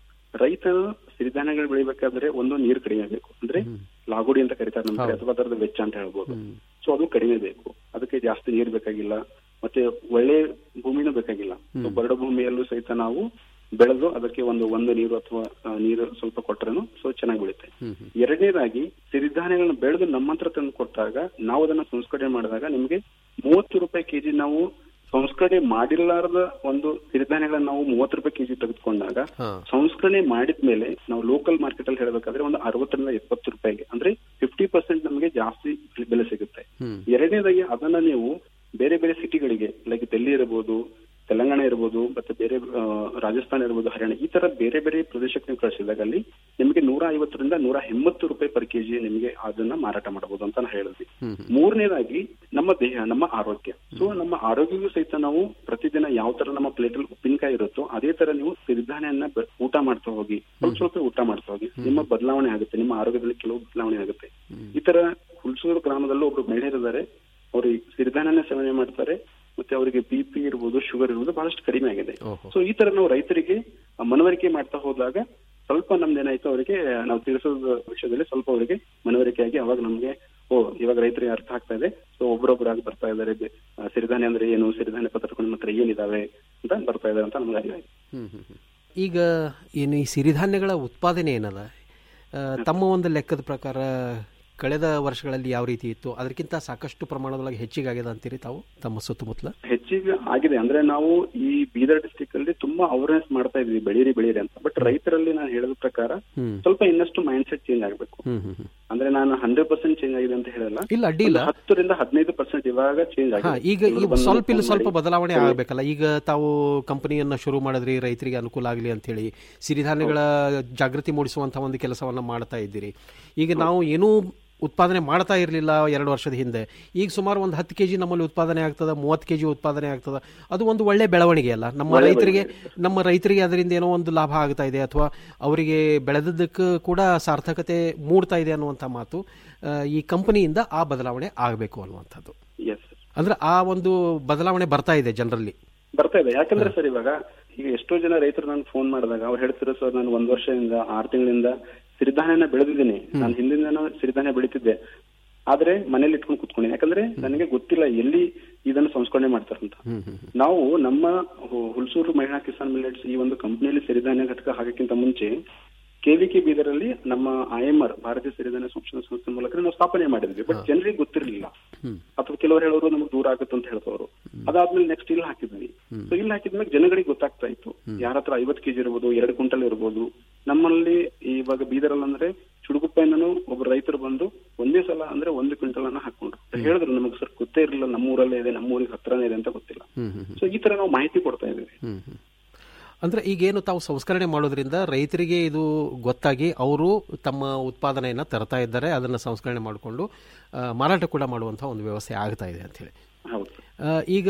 ರೈತ ಸಿರಿಧಾನ್ಯಗಳು ಬೆಳಿಬೇಕಾದ್ರೆ ಒಂದು ನೀರು ಕಡಿಮೆ ಬೇಕು ಅಂದ್ರೆ ಲಾಗುಡಿ ಅಂತ ಕರೀತಾರೆ ನಮ್ಮ ಕಡೆ ಅಥವಾ ಅದರದ ವೆಚ್ಚ ಅಂತ ಹೇಳ್ಬೋದು ಸೊ ಅದು ಕಡಿಮೆ ಬೇಕು ಅದಕ್ಕೆ ಜಾಸ್ತಿ ನೀರು ಬೇಕಾಗಿಲ್ಲ ಮತ್ತೆ ಒಳ್ಳೆ ಭೂಮಿನೂ ಬೇಕಾಗಿಲ್ಲ So ಬರಡು ಭೂಮಿಯಲ್ಲೂ ಸಹಿತ ನಾವು ಬೆಳೆದು ಅದಕ್ಕೆ ಒಂದು ಒಂದು ನೀರು ಅಥವಾ ಆ, ನೀರು ಸ್ವಲ್ಪ ಕೊಟ್ಟರೇನು ಸೊ ಚೆನ್ನಾಗಿ ಬೆಳುತ್ತೆ ಹ್ಮ್ ಹ್ಮ್. ಎರಡನೇದಾಗಿ ಸಿರಿಧಾನ್ಯಗಳನ್ನ ಬೆಳೆದು ನಮ್ಮ ಹತ್ರ ತಂದು ಕೊಟ್ಟಾಗ ನಾವು ಅದನ್ನ ಸಂಸ್ಕರಣೆ ಮಾಡಿದಾಗ ನಿಮಗೆ ಮೂವತ್ತು ರೂಪಾಯಿ ಕೆಜಿ ನಾವು ಸಂಸ್ಕರಣೆ ಮಾಡಿರ್ಲಾರದ ಒಂದು ಸಿರಿಧಾನ್ಯಗಳನ್ನ ನಾವು ಮೂವತ್ತು ರೂಪಾಯಿ ಕೆಜಿ ತೆಗೆದುಕೊಂಡಾಗ ಹಾ. ಸಂಸ್ಕರಣೆ ಮಾಡಿದ್ಮೇಲೆ ನಾವು ಲೋಕಲ್ ಮಾರ್ಕೆಟ್ ಅಲ್ಲಿ ಹೇಳಬೇಕಾದ್ರೆ ಒಂದು ಅರವತ್ತರಿಂದ ಎಪ್ಪತ್ತು ರೂಪಾಯಿಗೆ ಅಂದ್ರೆ ಫಿಫ್ಟಿ ಪರ್ಸೆಂಟ್ ನಮಗೆ ಜಾಸ್ತಿ ಬೆಲೆ ಸಿಗುತ್ತೆ ಹ್ಮ್ ಎರಡನೇದಾಗಿ ಅದನ್ನ ನೀವು ಬೇರೆ ಬೇರೆ ಸಿಟಿಗಳಿಗೆ ಲೈಕ್ ಡೆಲ್ಲಿ ಇರಬಹುದು ತೆಲಂಗಾಣ ಇರ್ಬೋದು ಮತ್ತೆ ಬೇರೆ ಆ, ರಾಜಸ್ಥಾನ ಇರ್ಬೋದು ಹರಿಯಾಣ ಈ ತರ ಬೇರೆ ಬೇರೆ ಪ್ರದೇಶಕ್ಕೆ ನೀವು ಕಳಿಸಿದಾಗ ಅಲ್ಲಿ ನಿಮಗೆ ನೂರ ಐವತ್ತರಿಂದ ನೂರ ಎಂಬತ್ತು ರೂಪಾಯಿ ಪರ್ ಕೆಜಿ ನಿಮಗೆ ಅದನ್ನ ಮಾರಾಟ ಮಾಡಬಹುದು ಅಂತ ನಾನು ಹೇಳಿದ್ವಿ ಮೂರನೇದಾಗಿ ನಮ್ಮ ದೇಹ ನಮ್ಮ ಆರೋಗ್ಯ ಸೊ ನಮ್ಮ ಆರೋಗ್ಯಕ್ಕೂ ಸಹಿತ ನಾವು ಪ್ರತಿದಿನ ಯಾವ ತರ ನಮ್ಮ ಪ್ಲೇಟ್ ಅಲ್ಲಿ ಉಪ್ಪಿನಕಾಯಿ ಇರುತ್ತೋ ಅದೇ ತರ ನೀವು ಸಿರಿಧಾನ್ಯನ್ನ ಬ- ಊಟ ಮಾಡ್ತಾ ಹೋಗಿ ಸ್ವಲ್ಪ ಸ್ವಲ್ಪ ಊಟ ಮಾಡ್ತಾ ಹೋಗಿ ನಿಮ್ಮ ಬದಲಾವಣೆ ಆಗುತ್ತೆ ನಿಮ್ಮ ಆರೋಗ್ಯದಲ್ಲಿ ಕೆಲವು ಬದಲಾವಣೆ ಆಗುತ್ತೆ ಈ ತರ ಹುಲ್ಸೂರು ಗ್ರಾಮದಲ್ಲೂ ಒಬ್ರು ಮಹಿಳೆಯರಿದ್ದಾರೆ ಅವರು ಈ ಸಿರಿಧಾನ್ಯನ ಸೇವನೆ ಮಾಡ್ತಾರೆ ಮತ್ತೆ ಅವರಿಗೆ ಬಿ ಪಿ ಇರ್ಬೋದು ಶುಗರ್ ಇರ್ಬೋದು ಬಹಳಷ್ಟು ಕಡಿಮೆ ಆಗಿದೆ ಸೊ ಈ ತರ ನಾವು ರೈತರಿಗೆ ಆ, ಮನವರಿಕೆ ಮಾಡ್ತಾ ಹೋದಾಗ ಸ್ವಲ್ಪ ನಮ್ದೇನಾಯ್ತು ಅವರಿಗೆ ನಾವು ತಿಳಿಸೋದ ವಿಷಯದಲ್ಲಿ ಸ್ವಲ್ಪ ಅವರಿಗೆ ಮನವರಿಕೆ ಆಗಿ ಅವಾಗ ನಮ್ಗೆ ಓ ಇವಾಗ ರೈತರಿಗೆ ಅರ್ಥ ಆಗ್ತಾ ಇದೆ ಸೊ ಒಬ್ಬರೊಬ್ಬರಾಗಿ ಬರ್ತಾ ಇದ್ದಾರೆ ಬೆ- ಆ, ಸಿರಿಧಾನ್ಯ ಅಂದ್ರೆ ಏನು ಸಿರಿಧಾನ್ಯ ಪದಾರ್ಥಗಳು ನಮ್ಮ ಹತ್ರ ಏನಿದಾವೆ ಅಂತ ಬರ್ತಾ ಇದಾವೆ ಅಂತ ನಮ್ಗೆ ಅರಿವಾಯ್ತು ಹ್ಮ್, ಹ್ಮ್, ಹ್ಮ್. ಈಗ ಏನು ಈ ಸಿರಿಧಾನ್ಯಗಳ ಉತ್ಪಾದನೆ ಏನದ ಆ, ತಮ್ಮ ಒಂದು ಲೆಕ್ಕದ ಪ್ರಕಾರ ಕಳೆದ ವರ್ಷಗಳಲ್ಲಿ ಯಾವ ರೀತಿ ಇತ್ತು ಅದಕ್ಕಿಂತ ಸಾಕಷ್ಟು ಪ್ರಮಾಣದೊಳಗೆ ಹೆಚ್ಚಿಗೆ ಆಗ್ಯದ ಅಂತೀರಿ ತಾವು ತಮ್ಮ ಸುತ್ತಮುತ್ತಲ ಹೆಚ್ಚಿಗೆ ಆಗಿದೆ ಅಂದ್ರೆ ನಾವು ಈ ಬೀದರ್ ಡಿಸ್ಟಿಕ್ ಅಲ್ಲಿ ತುಂಬಾ ಅವೇರ್ನೆಸ್ ಮಾಡ್ತಾ ಇದೀವಿ ಬೆಳೀರಿ ಬೆಳೀರಿ ಅಂತ ಬಟ್ ರೈತರಲ್ಲಿ ನಾನು ಹೇಳಿದ ಪ್ರಕಾರ ಹ್ಮ್. ಸ್ವಲ್ಪ ಇನ್ನಷ್ಟು ಮೈಂಡ್ ಸೆಟ್ ಚೇಂಜ್ ಆಗ್ಬೇಕು ಹ್ಮ್ ಹ್ಮ್ ಹ್ಮ್. ಅಂದ್ರೆ ನಾನು ಹಂಡ್ರೆಡ್ ಪರ್ಸೆಂಟ್ ಚೇಂಜ್ ಆಗಿದೆ ಅಂತ ಹೇಳಲ್ಲ ಇಲ್ಲ, ಅಡ್ಡಿ ಇಲ್ಲ. ಒಂದು ಹತ್ತರಿಂದ ಹದಿನೈದು ಪರ್ಸೆಂಟ್ ಇವಾಗ ಚೇಂಜ್ ಹಾ ಆಗಿದೆ ಈಗ ಈಗ ಬಂದು ಸ್ವಲ್ಪ ಇಲ್ಲಿ phone ಸ್ವಲ್ಪ ಮಾಡಿ. ಬದಲಾವಣೆ ಆಗಬೇಕಲ್ಲ ಈಗ ತಾವು ಕಂಪನಿಯನ್ನ ಶುರು ಮಾಡಿದ್ರಿ ರೈತರಿಗೆ ಅನುಕೂಲ ಆಗಲಿ ಅಂತ ಹೇಳಿ ಸಿರಿಧಾನ್ಯಗಳ ಜಾಗೃತಿ ಮೂಡಿಸುವಂತಹ ಒಂದು ಕೆಲಸವನ್ನ ಮಾಡ್ತಾ ಇದ್ದೀರಿ ಈಗ ನಾವು ಏನೂ ಉತ್ಪಾದನೆ ಮಾಡ್ತಾ ಇರಲಿಲ್ಲ ಎರಡು ವರ್ಷದ ಹಿಂದೆ ಈಗ ಸುಮಾರು ಒಂದು ಹತ್ತು ಕೆಜಿ ನಮ್ಮಲ್ಲಿ ಉತ್ಪಾದನೆ ಆಗ್ತದ ಮೂವತ್ತು ಕೆಜಿ ಉತ್ಪಾದನೆ ಆಗ್ತದ ಅದು ಒಂದು ಒಳ್ಳೆ ಬೆಳವಣಿಗೆ ಅಲ್ಲ ನಮ್ಮ ಒಳ್ಳೆ ರೈತರಿಗೆ ನಮ್ಮ ರೈತರಿಗೆ ಅದರಿಂದ ಏನೋ ಒಂದು ಲಾಭ ಆಗ್ತಾ ಇದೆ ಅಥವಾ ಅವರಿಗೆ ಬೆಳೆದದ್ದಕ್ಕೆ ಕೂಡ ಸಾರ್ಥಕತೆ ಮೂಡ್ತಾ ಇದೆ ಅನ್ನುವಂಥ ಮಾತು ಆ, ಈ ಕಂಪನಿಯಿಂದ ಆ ಬದಲಾವಣೆ ಆಗಬೇಕು ಅನ್ನುವಂಥದ್ದು ಎಸ್ ಅಂದ್ರೆ ಆ ಒಂದು ಬದಲಾವಣೆ ಬರ್ತಾ ಇದೆ ಜನರಲ್ಲಿ ಬರ್ತಾ ಇದೆ ಯಾಕಂದ್ರೆ ಸರ್ ಇವಾಗ ಈಗ ಎಷ್ಟೋ ಜನ ರೈತರು ನಾನು ಫೋನ್ ಮಾಡಿದಾಗ ಅವ್ರು ಹೇಳ್ತಿರೋ ಸರ್ ನಾನು ಒಂದ್ ವರ್ಷದಿಂದ ಆರು ತಿಂಗಳಿಂದ ಸಿರಿಧಾನ್ಯನ ಬೆಳೆದಿದ್ದೀನಿ ನಾನು ಹಿಂದಿನ ಸಿರಿಧಾನ್ಯ ಬೆಳಿತಿದ್ದೆ ಆದ್ರೆ ಮನೇಲಿ ಇಟ್ಕೊಂಡು ಕುತ್ಕೊಂಡಿದ್ದೀನಿ ಯಾಕಂದ್ರೆ ನನಗೆ ಗೊತ್ತಿಲ್ಲ ಎಲ್ಲಿ ಇದನ್ನು ಸಂಸ್ಕರಣೆ ಮಾಡ್ತಾರಂತ ನಾವು ನಮ್ಮ ಹು- ಹುಲ್ಸೂರು ಮಹಿಳಾ ಕಿಸಾನ್ ಮಿಲೆಟ್ಸ್ ಈ ಒಂದು ಕಂಪನಿಯಲ್ಲಿ ಸಿರಿಧಾನ್ಯ ಘಟಕ ಹಾಕಕ್ಕಿಂತ ಮುಂಚೆ ಕೆವಿಕೆ ಬೀದರಲ್ಲಿ ನಮ್ಮ ಐಎಂಆರ್ ಭಾರತೀಯ ಸಿರಿಧಾನ್ಯ ಸಂಶೋಧನಾ ಸಂಸ್ಥೆ ಮೂಲಕ ನಾವು ಸ್ಥಾಪನೆ ಮಾಡಿದ್ವಿ ಬಟ್ ಜನರಿಗೆ ಗೊತ್ತಿರಲಿಲ್ಲ ಅಥವಾ ಕೆಲವರು ಹೇಳೋರು ನಮ್ಗೆ ದೂರ ಆಗುತ್ತೆ ಅಂತ ಹೇಳ್ತವ್ರು ಅದಾದ್ಮೇಲೆ ನೆಕ್ಸ್ಟ್ ಇಲ್ಲಿ ಹಾಕಿದ್ವಿ ಸೊ ಇಲ್ಲಿ ಹಾಕಿದ್ಮೇಲೆ ಜನಗಳಿಗೆ ಗೊತ್ತಾಗ್ತಾ ಇತ್ತು ಯಾರ ಹತ್ರ ಐವತ್ತು ಕೆಜಿ ಇರ್ಬೋದು ಎರಡು ಕ್ವಿಂಟಲ್ ಇರ್ಬೋದು ನಮ್ಮಲ್ಲಿ ಇವಾಗ ಬೀದರಲ್ಲಿ ಅಂದ್ರೆ ಚುಡುಗುಪ್ಪೆಯಿಂದನೂ ಒಬ್ಬ ರೈತರು ಬಂದು ಒಂದೇ ಸಲ ಅಂದ್ರೆ ಒಂದು ಕ್ವಿಂಟಲ್ ಅನ್ನ ಹಾಕೊಂಡ್ರು ಹೇಳಿದ್ರು ನಮಗೆ ಸರ್ ಗೊತ್ತೇ ಇರಲಿಲ್ಲ ನಮ್ಮ ಊರಲ್ಲೇ ಇದೆ ನಮ್ಮ ಊರಿಗೆ ಹತ್ರನೇ ಇದೆ ಅಂತ ಗೊತ್ತಿಲ್ಲ ಸೊ ಈ ತರ ನಾವು ಮಾಹಿತಿ ಕೊಡ್ತಾ ಇದ್ದೀವಿ ಅಂದ್ರೆ ಈಗೇನು ತಾವು ಸಂಸ್ಕರಣೆ ಮಾಡೋದ್ರಿಂದ ರೈತರಿಗೆ ಇದು ಗೊತ್ತಾಗಿ ಅವರು ತಮ್ಮ ಉತ್ಪಾದನೆಯನ್ನ ತರ್ತಾ ಇದ್ದಾರೆ ಅದನ್ನ ಸಂಸ್ಕರಣೆ ಮಾಡಿಕೊಂಡು ಮಾರಾಟ ಕೂಡ ಮಾಡುವಂತಹ ಒಂದು ವ್ಯವಸ್ಥೆ ಆಗ್ತಾ ಇದೆ ಅಂತ ಹೇಳಿ ಹೌದು ಆ, ಈಗ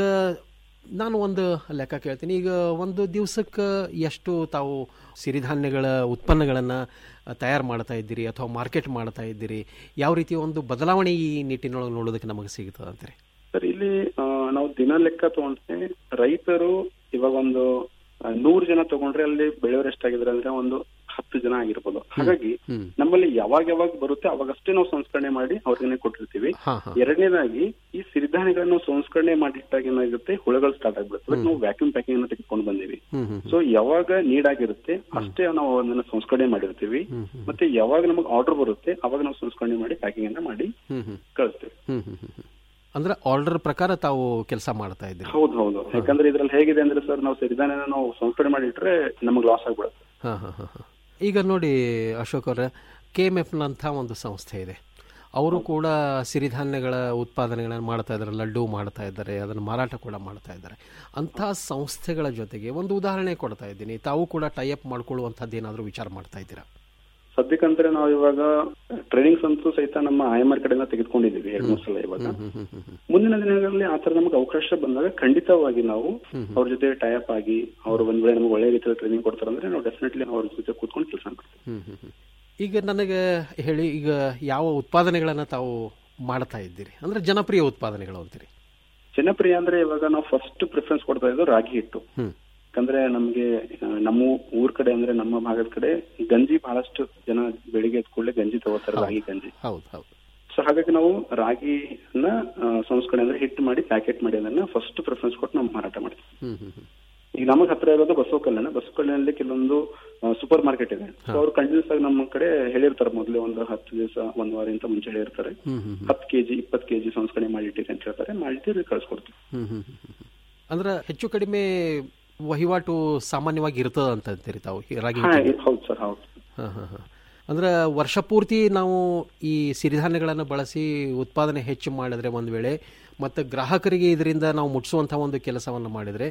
ನಾನು ಒಂದು ಲೆಕ್ಕ ಕೇಳ್ತೀನಿ ಈಗ ಒಂದು ದಿವಸಕ್ಕೆ ಎಷ್ಟು ತಾವು ಸಿರಿಧಾನ್ಯಗಳ ಉತ್ಪನ್ನಗಳನ್ನು ತಯಾರು ಮಾಡ್ತಾ ಇದ್ದೀರಿ ಅಥವಾ ಮಾರ್ಕೆಟ್ ಮಾಡ್ತಾ ಇದ್ದೀರಿ ಯಾವ ರೀತಿ ಒಂದು ಬದಲಾವಣೆ ಈ ನಿಟ್ಟಿನೊಳಗೆ ನೋಡೋದಕ್ಕೆ ನಮಗೆ ಸಿಗ್ತದೆ ಅಂತೀರಿ ಸರ್ ಇಲ್ಲಿ ಆ, ನಾವು ದಿನ ಲೆಕ್ಕ ತಗೊಂಡ್ರೆ ರೈತರು ಇವಾಗ ಒಂದು ಆ, ನೂರು ಜನ ತಗೊಂಡ್ರೆ ಅಲ್ಲಿ ಬೆಳೆಯೋರು ಎಷ್ಟಾಗಿದ್ರೆ ಅಂದ್ರೆ ಒಂದು ಹತ್ತು ಜನ ಆಗಿರ್ಬೋದು ಹಾಗಾಗಿ ನಮ್ಮಲ್ಲಿ ಯಾವಾಗ ಯಾವಾಗ ಬರುತ್ತೆ ಅವಾಗಷ್ಟೇ ನಾವು ಸಂಸ್ಕರಣೆ ಮಾಡಿ ಅವ್ರಿಗೆ ಕೊಟ್ಟಿರ್ತೀವಿ ಹಾ, ಹಾ. ಎರಡನೇದಾಗಿ ಈ ಸಿರಿಧಾನ್ಯಗಳನ್ನು ಸಂಸ್ಕರಣೆ ಮಾಡಿಟ್ಟಾಗ ಏನಾಗುತ್ತೆ ಹುಳಗಳು ಸ್ಟಾರ್ಟ್ ಆಗ್ಬಿಡುತ್ತೆ ಅದಕ್ಕೆ ನಾವು ವ್ಯಾಕ್ಯೂಮ್ ಪ್ಯಾಕಿಂಗ್ ಅನ್ನು ತೆಗೆದುಕೊಂಡು ಬಂದೀವಿ ಹ್ಮ್ ಹ್ಮ್ ಸೊ ಯಾವಾಗ ನೀಡ್ ಆಗಿರುತ್ತೆ ಅಷ್ಟೇ ನಾವು ಅದನ್ನ ಸಂಸ್ಕರಣೆ ಮಾಡಿರ್ತೀವಿ ಮತ್ತೆ ಯಾವಾಗ ನಮಗೆ ಆರ್ಡರ್ ಬರುತ್ತೆ ಅವಾಗ ನಾವು ಸಂಸ್ಕರಣೆ ಮಾಡಿ ಪ್ಯಾಕಿಂಗ್ ಅನ್ನ ಮಾಡಿ ಹ್ಮ್ ಹ್ಮ್ ಕಳಿಸ್ತೀವಿ ಹ್ಮ್ ಹ್ಮ್ ಹ್ಮ್ ಹ್ಮ್. ಅಂದ್ರೆ ಆರ್ಡರ್ ಪ್ರಕಾರ ತಾವು ಕೆಲಸ ಮಾಡ್ತಾ ಇದ್ದೀರಿ ಹೌದು ಹೌದು ಯಾಕಂದ್ರೆ ಇದ್ರಲ್ಲಿ ಹೇಗಿದೆ ಅಂದ್ರೆ ಸರ್ ನಾವು ಸಿರಿಧಾನ್ಯನ ನಾವು ಸಂಸ್ಕರಣೆ ಮಾಡಿಟ್ರೆ ನಮಗೆ ಲಾಸ್ ಆಗ್ಬಿಡುತ್ತೆ ಹಾ, ಹಾ, ಹಾ, ಹಾ. ಈಗ ನೋಡಿ ಅಶೋಕ್ ಅವರ ಕೆ ಎಮ್ ಎಫ್ನಂಥ ಒಂದು ಸಂಸ್ಥೆ ಇದೆ ಅವರು ಕೂಡ ಸಿರಿಧಾನ್ಯಗಳ ಉತ್ಪಾದನೆಗಳನ್ನು ಮಾಡ್ತಾ ಇದ್ದಾರೆ ಲಡ್ಡು ಮಾಡ್ತಾ ಇದ್ದಾರೆ ಅದನ್ನು ಮಾರಾಟ ಕೂಡ ಮಾಡ್ತಾ ಇದ್ದಾರೆ ಅಂಥ ಸಂಸ್ಥೆಗಳ ಜೊತೆಗೆ ಒಂದು ಉದಾಹರಣೆ ಕೊಡ್ತಾ ಇದ್ದೀನಿ ತಾವು ಕೂಡ ಟೈಅಪ್ ಮಾಡ್ಕೊಳ್ಳುವಂಥದ್ದು ಏನಾದರೂ ವಿಚಾರ ಮಾಡ್ತಾ ಇದ್ದೀರಾ ಸದ್ಯಕ್ಕಂದ್ರೆ ನಾವು ಇವಾಗ ಟ್ರೈನಿಂಗ್ಸ್ ಅಂತೂ ಸಹಿತ ನಮ್ಮ ಐಎಂಆರ್ ಕಡೆಯಿಂದ ತೆಗೆದುಕೊಂಡಿದ್ದೀವಿ ಎರಡು ಮೂರು ಸಲ ಇವಾಗ ಮುಂದಿನ ದಿನಗಳಲ್ಲಿ ಆ ತರ ನಮಗೆ ಅವಕಾಶ ಬಂದಾಗ ಖಂಡಿತವಾಗಿ ನಾವು ಅವ್ರ ಜೊತೆ ಟೈಅಪ್ ಆಗಿ ಅವ್ರು ಒಂದ್ ವೇಳೆ ನಮ್ಗೆ ಒಳ್ಳೆ ರೀತಿಯಲ್ಲಿ ಟ್ರೈನಿಂಗ್ ಕೊಡ್ತಾರಂದ್ರೆ ನಾವು ಡೆಫಿನೆಟ್ಲಿ ಅವ್ರ ಜೊತೆ ಕೂತ್ಕೊಂಡು ಕೆಲಸ ಮಾಡ್ತೀವಿ ಹ್ಮ್ ಹ್ಮ್ ಹ್ಮ್. ಈಗ ನನಗೆ ಹೇಳಿ ಈಗ ಯಾವ ಉತ್ಪಾದನೆಗಳನ್ನು ತಾವು ಮಾಡ್ತಾ ಇದ್ದೀರಿ ಅಂದ್ರೆ ಜನಪ್ರಿಯ ಉತ್ಪಾದನೆಗಳು ಅಂತೀರಿ ಜನಪ್ರಿಯ ಅಂದ್ರೆ ಇವಾಗ ನಾವು ಫಸ್ಟ್ ಪ್ರಿಫರೆನ್ಸ್ ಕೊಡ್ತಾ ಇದ್ದು ರಾಗಿ ಹಿಟ್ಟು ಹ್ಮ್. ಯಾಕಂದ್ರೆ ನಮ್ಗೆ ಆ, ನಮ್ಮ ಊರ್ ಕಡೆ ಅಂದ್ರೆ ನಮ್ಮ ಭಾಗದ ಕಡೆ ಗಂಜಿ ಬಹಳಷ್ಟು ಜನ ಬೆಳಿಗ್ಗೆ ಎದ್ದ ಕೂಡಲೇ ಗಂಜಿ ತಗೋತಾರೆ ರಾಗಿ ಗಂಜಿ ಹೌದು ಹೌದು ಸೊ ಹಾಗಾಗಿ ನಾವು ರಾಗಿನ ಆ, ಸಂಸ್ಕರಣೆ ಅಂದ್ರೆ ಹಿಟ್ಟು ಮಾಡಿ ಪ್ಯಾಕೆಟ್ ಮಾಡಿ ಅದನ್ನ ಫಸ್ಟ್ ಪ್ರಿಫರೆನ್ಸ್ ಕೊಟ್ಟು ನಾವು ಮಾರಾಟ ಮಾಡ್ತೀವಿ ಹ್ಮ್ ಹ್ಮ್ ಹ್ಮ್. ಈಗ ನಮಗೆ ಹತ್ರ ಇರೋದು ಬಸವ ಕಲ್ಯಾಣ ಬಸವ ಕಲ್ಯಾಣದಲ್ಲಿ ಕೆಲವೊಂದು ಸೂಪರ್ ಮಾರ್ಕೆಟ್ ಇದೆ ಸೊ ಅವ್ರು ಕಂಟಿನ್ಯೂಸ್ ಆಗಿ ನಮ್ಮ ಕಡೆ ಹೇಳಿರ್ತಾರೆ ಮೊದಲೇ ಒಂದು ಹತ್ತು ದಿವಸ ಒಂದ್ ವಾರ ಇಂತ ಮುಂಚೆ ಹೇಳಿರ್ತಾರೆ ಹ್ಮ್ ಹ್ಮ್ ಹ್ಮ್. ಹತ್ತು ಕೆಜಿ ಇಪ್ಪತ್ತು ಕೆಜಿ ಸಂಸ್ಕರಣೆ ಮಾಡಿಟ್ಟಿರಿ ಅಂತ ಹೇಳ್ತಾರೆ ಮಾಡಿಟ್ಟು ಕಳ್ಸಿಕೊಡ್ತೀವಿ ಹ್ಮ್ ಹ್ಮ್ ಹ್ಮ್ ಹ್ಮ್. ಅಂದ್ರೆ ಹೆಚ್ಚು ಕಡಿಮೆ ವಹಿವಾಟು ಸಾಮಾನ್ಯವಾಗಿ ಇರ್ತದ ಅಂತ ಅಂತೀರಿ ತಾವು ಈ ರಾಗಿ ಹಾ ಹಿಟ್ಟಿಗೆ? ಹೌದು ಸರ್ ಹೌದು ಹಾ, ಹಾ, ಹಾ. ಅಂದ್ರೆ ವರ್ಷ ಪೂರ್ತಿ ನಾವು ಈ ಸಿರಿಧಾನ್ಯಗಳನ್ನು ಬಳಸಿ ಉತ್ಪಾದನೆ ಹೆಚ್ಚು ಮಾಡಿದ್ರೆ ಒಂದು ವೇಳೆ ಮತ್ತು ಗ್ರಾಹಕರಿಗೆ ಇದರಿಂದ ನಾವು ಮುಟ್ಟಿಸುವಂಥ ಒಂದು ಕೆಲಸವನ್ನು ಮಾಡಿದರೆ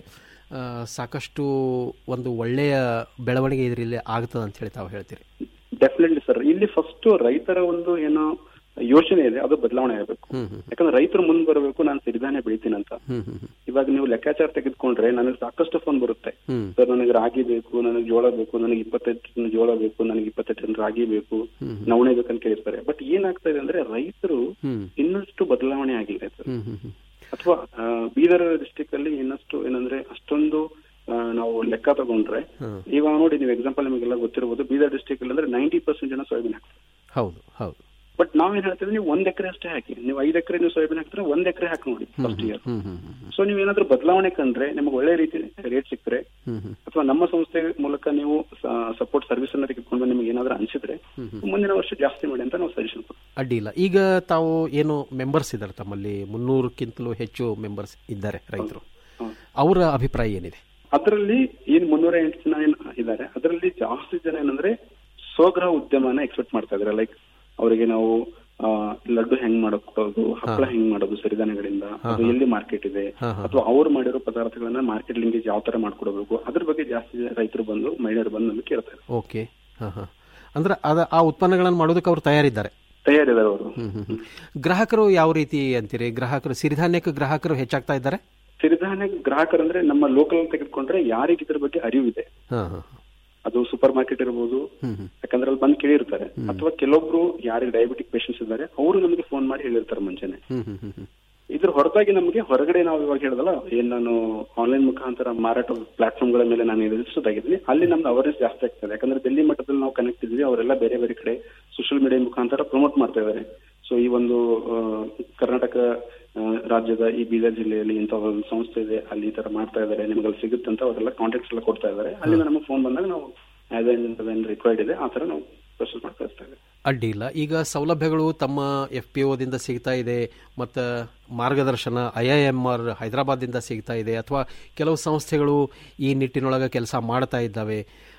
ಆ, ಸಾಕಷ್ಟು ಒಂದು ಒಳ್ಳೆಯ ಬೆಳವಣಿಗೆ ಇದರಲ್ಲಿ ಆಗ್ತದೆ ಅಂತ ಹೇಳಿ ತಾವು ಹೇಳ್ತೀರಿ ಡೆಫಿನೆಟ್ಲಿ ಸರ್ ಇಲ್ಲಿ ಫಸ್ಟ್ ರೈತರ ಒಂದು ಏನೋ ಯೋಚನೆ ಇದೆ ಅದು ಬದಲಾವಣೆ ಆಗಬೇಕು ಹ್ಮ್ ಹ್ಮ್ ಯಾಕಂದ್ರೆ ರೈತರು ಮುಂದೆ ಬರಬೇಕು ನಾನು ಸಿರಿಧಾನ್ಯ ಬೆಳಿತೀನಿ ಅಂತ ಹ್ಮ್ ಹ್ಮ್ ಹ್ಮ್ ಇವಾಗ ನೀವು ಲೆಕ್ಕಾಚಾರ ತೆಗೆದುಕೊಂಡ್ರೆ ನನಗೆ ಸಾಕಷ್ಟು ಫೋನ್ ಬರುತ್ತೆ ಹ್ಮ್ ಸರ್ ನನಗೆ ರಾಗಿ ಬೇಕು ನನಗೆ ಜೋಳ ಬೇಕು ನನಗೆ ಇಪ್ಪತ್ತೈದು ಟನ್ ಜೋಳ ಬೇಕು ನನಗೆ ಇಪ್ಪತ್ತೈದು ಟನ್ ರಾಗಿ ಬೇಕು ಹ್ಮ್ ನವಣೆ ಬೇಕಂತ ಕೇಳಿರ್ತಾರೆ ಬಟ್ ಏನಾಗ್ತಾ ಇದೆ ಅಂದ್ರೆ ರೈತರು ಹ್ಮ್ ಇನ್ನಷ್ಟು ಬದಲಾವಣೆ ಆಗಿಲ್ಲ ಸರ್ ಹ್ಮ್ ಹ್ಮ್ ಹ್ಮ್ ಅಥವಾ ಆ, ಬೀದರ್ ಡಿಸ್ಟಿಕ್ ಅಲ್ಲಿ ಇನ್ನಷ್ಟು ಏನಂದ್ರೆ ಅಷ್ಟೊಂದು ಆ, ನಾವು ಲೆಕ್ಕ ತಗೊಂಡ್ರೆ ಹ್ಮ್. ಇವಾಗ ನೋಡಿ ನೀವು ಎಕ್ಸಾಂಪಲ್ ನಿಮಗೆಲ್ಲ ಗೊತ್ತಿರಬಹುದು ಬೀದರ್ ಡಿಸ್ಟಿಕ್ ಅಲ್ಲಿ ಅಂದ್ರೆ ನೈಂಟಿ ಪರ್ಸೆಂಟ್ ಜನ ಸೋಯಾಬೀನ್ ಹಾಕ್ತಾರೆ ಹೌದು ಹೌದು ಬಟ್ ನಾವೇನ್ ಹೇಳ್ತೀವಿ ನೀವು ಒಂದ್ ಎಕರೆ ಅಷ್ಟೇ ಹಾಕಿ ನೀವು ಐದ್ ಎಕರೆ ನೀವು ಸೋಯಾಬೀನ್ ಹಾಕ್ತಾರೆ ಒಂದ್ ಎಕರೆ ಹಾಕಿ ನೋಡಿ first year hmm hmm hmm so ನೀವು ಏನಾದ್ರೂ ಬದಲಾವಣೆ ಕಂಡ್ರೆ ನಿಮ್ಗೆ ಒಳ್ಳೆ ರೀತಿ ರೇಟ್ ಸಿಕ್ಕರೆ ಹ್ಮ್ ಹ್ಮ್ ಅಥವಾ ನಮ್ಮ ಸಂಸ್ಥೆ ಮೂಲಕ ನೀವು ಸಪೋರ್ಟ್ ಸರ್ವಿಸ್ ಅನ್ನ ತೆಗೆದುಕೊಂಡು ನಿಮ್ಗೆ ಏನಾದ್ರೂ ಅನ್ಸಿದ್ರೆ ಹ್ಮ್ ಹ್ಮ್. ಮುಂದಿನ ವರ್ಷ ಜಾಸ್ತಿ ಮಾಡಿ ಅಂತ ನಾವು ಸಜೆಷನ್ ಅಡ್ಡಿ ಇಲ್ಲ ಈಗ ತಾವು ಏನು ಮೆಂಬರ್ಸ್ ಇದ್ದಾರೆ ತಮ್ಮಲ್ಲಿ ಮುನ್ನೂರಕ್ಕಿಂತಲೂ ಹೆಚ್ಚು ಮೆಂಬರ್ಸ್ ಇದ್ದಾರೆ ರೈತರು ಅವರ ಅಭಿಪ್ರಾಯ ಏನಿದೆ ಅದರಲ್ಲಿ ಏನ್ ಮುನ್ನೂರ ಎಂಟು ಜನ ಏನ್ ಇದ್ದಾರೆ ಅದರಲ್ಲಿ ಜಾಸ್ತಿ ಜನ ಏನಂದ್ರೆ ಸ್ವಗೃಹ ಉದ್ಯಮನ ಎಕ್ಸ್ಪೆಕ್ಟ್ ಮಾಡ್ತಾ ಇದಾರೆ ಲೈಕ್ ಅವರಿಗೆ ನಾವು ಆ, ಲಡ್ಡು ಹೆಂಗ್ ಮಾಡೋದು ಹಪ್ಪಳ ಹೆಂಗ್ ಮಾಡೋದು ಸಿರಿಧಾನ್ಯಗಳಿಂದ ಅದು ಎಲ್ಲಿ ಮಾರ್ಕೆಟ್ ಇದೆ ಹಾ, ಹಾ. ಅಥವಾ ಅವ್ರು ಮಾಡಿರೋ ಪದಾರ್ಥಗಳನ್ನ ಮಾರ್ಕೆಟ್ ಲಿಂಗೇಜ್ ಯಾವ ತರ ಮಾಡ್ಕೊಡ್ಬೇಕು ಅದ್ರ ಬಗ್ಗೆ ಜಾಸ್ತಿ ಜನ ರೈತರು ಬಂದು ಮಹಿಳೆಯರು ಬಂದು ನಮಗೆ ಕೇಳ್ತಾರೆ ಓಕೆ ಹಾಂ ಹಾಂ ಅಂದ್ರೆ ಅದ ಆ ಉತ್ಪನ್ನಗಳನ್ನು ಮಾಡೋದಕ್ಕೆ ಅವರು ತಯಾರಿದ್ದಾರೆ ತಯಾರಿದ್ದಾರೆ ಅವರು ಹ್ಮ್ ಹ್ಮ್ ಹ್ಮ್. ಗ್ರಾಹಕರು ಯಾವ ರೀತಿ ಅಂತೀರಿ ಗ್ರಾಹಕರು ಸಿರಿಧಾನ್ಯಕ್ಕೆ ಗ್ರಾಹಕರು ಹೆಚ್ಚಾಗ್ತಾ ಇದ್ದಾರೆ ಸಿರಿಧಾನ್ಯ ಗ್ರಾಹಕರಂದ್ರೆ ನಮ್ಮ ಲೋಕಲ್ ತೆಗೆದುಕೊಂಡ್ರೆ ಯಾರಿಗೆ ಇದ್ರ ಬಗ್ಗೆ ಅರಿವಿದೆ ಹಾಂ ಹಾಂ ಅದು ಸೂಪರ್ ಮಾರ್ಕೆಟ್ ಇರಬಹುದು ಹ್ಮ್ ಹ್ಮ್ ಯಾಕಂದ್ರೆ ಅಲ್ಲಿ ಬಂದು ಕೇಳಿರ್ತಾರೆ ಅಥವಾ ಕೆಲವೊಬ್ರು ಯಾರಿಗೆ ಡಯಾಬಿಟಿಕ್ ಪೇಷಂಟ್ಸ್ ಇದ್ದಾರೆ ಅವರು ನಮಗೆ ಫೋನ್ ಮಾಡಿ ಹೇಳಿರ್ತಾರೆ ಮುಂಚೆನೆ ಹ್ಮ್ ಹ್ಮ್ ಹ್ಮ್ ಹ್ಮ್ ಇದ್ರ ಹೊರತಾಗಿ ನಮಗೆ ಹೊರಗಡೆ ನಾವು ಇವಾಗ ಹೇಳಿದಲ್ಲ ಏನ್ ನಾನು ಆನ್ಲೈನ್ ಮುಖಾಂತರ ಮಾರಾಟ ಪ್ಲಾಟ್ಫಾರ್ಮ್ ಗಳ ಮೇಲೆ ನಾನು ರಿಜಿಸ್ಟರ್ ಆಗಿದ್ದೀನಿ ಅಲ್ಲಿ ನಮ್ದು ಅವೇರ್ನೆಸ್ ಜಾಸ್ತಿ ಆಗ್ತದೆ ಯಾಕಂದ್ರೆ ಡೆಲ್ಲಿ ಮಟ್ಟದಲ್ಲಿ ನಾವು ಕನೆಕ್ಟ್ ಇದ್ವಿ ಅವರೆಲ್ಲ ಬೇರೆ ಬೇರೆ ಕಡೆ ಸೋಷಿಯಲ್ ಮೀಡಿಯಾ ಮುಖಾಂತರ ಪ್ರಮೋಟ್ ಮಾಡ್ತಾ ಇದ್ದಾರೆ ಸೊ ಈ ಒಂದು ಆ, ಕರ್ನಾಟಕ ಆ, ರಾಜ್ಯದ ಈ ಬೀದರ್ ಜಿಲ್ಲೆಯಲ್ಲಿ ಇಂಥ ಒಂದು ಸಂಸ್ಥೆ ಇದೆ ಅಲ್ಲಿ ಈ ತರ ಮಾಡ್ತಾ ಇದ್ದಾರೆ ನಿಮ್ಗೆ ಅಲ್ಲಿ ಸಿಗುತ್ತೆ ಅಂತ ಅವರೆಲ್ಲ ಕಾಂಟ್ಯಾಕ್ಟ್ಸ್ ಎಲ್ಲ ಕೊಡ್ತಾ ಇದ್ದಾರೆ ಅಲ್ಲಿಂದ ನಮಗೆ ಫೋನ್ ಬಂದಾಗ ನಾವು ಆಸ್ ಏನ್ ರಿಕ್ವೈರ್ಡ್ ಇದೆ ಆ ತರ ನಾವು ಪ್ರೊಸೆಸ್ ಮಾಡ್ತಾ ಇರ್ತೇವೆ ಅಡ್ಡಿ ಇಲ್ಲ ಈಗ ಸೌಲಭ್ಯಗಳು ತಮ್ಮ ಎಫ್ ಪಿ ಒದಿಂದ ಸಿಗ್ತಾ ಇದೆ ಮತ್ತು ಮಾರ್ಗದರ್ಶನ ಐ ಐ ಎಮ್ ಆರ್ ಹೈದರಾಬಾದಿಂದ ಸಿಗ್ತಾ ಇದೆ ಅಥವಾ ಕೆಲವು ಸಂಸ್ಥೆಗಳು ಈ ನಿಟ್ಟಿನೊಳಗೆ ಕೆಲಸ ಮಾಡ್ತಾ ಇದ್ದಾವೆ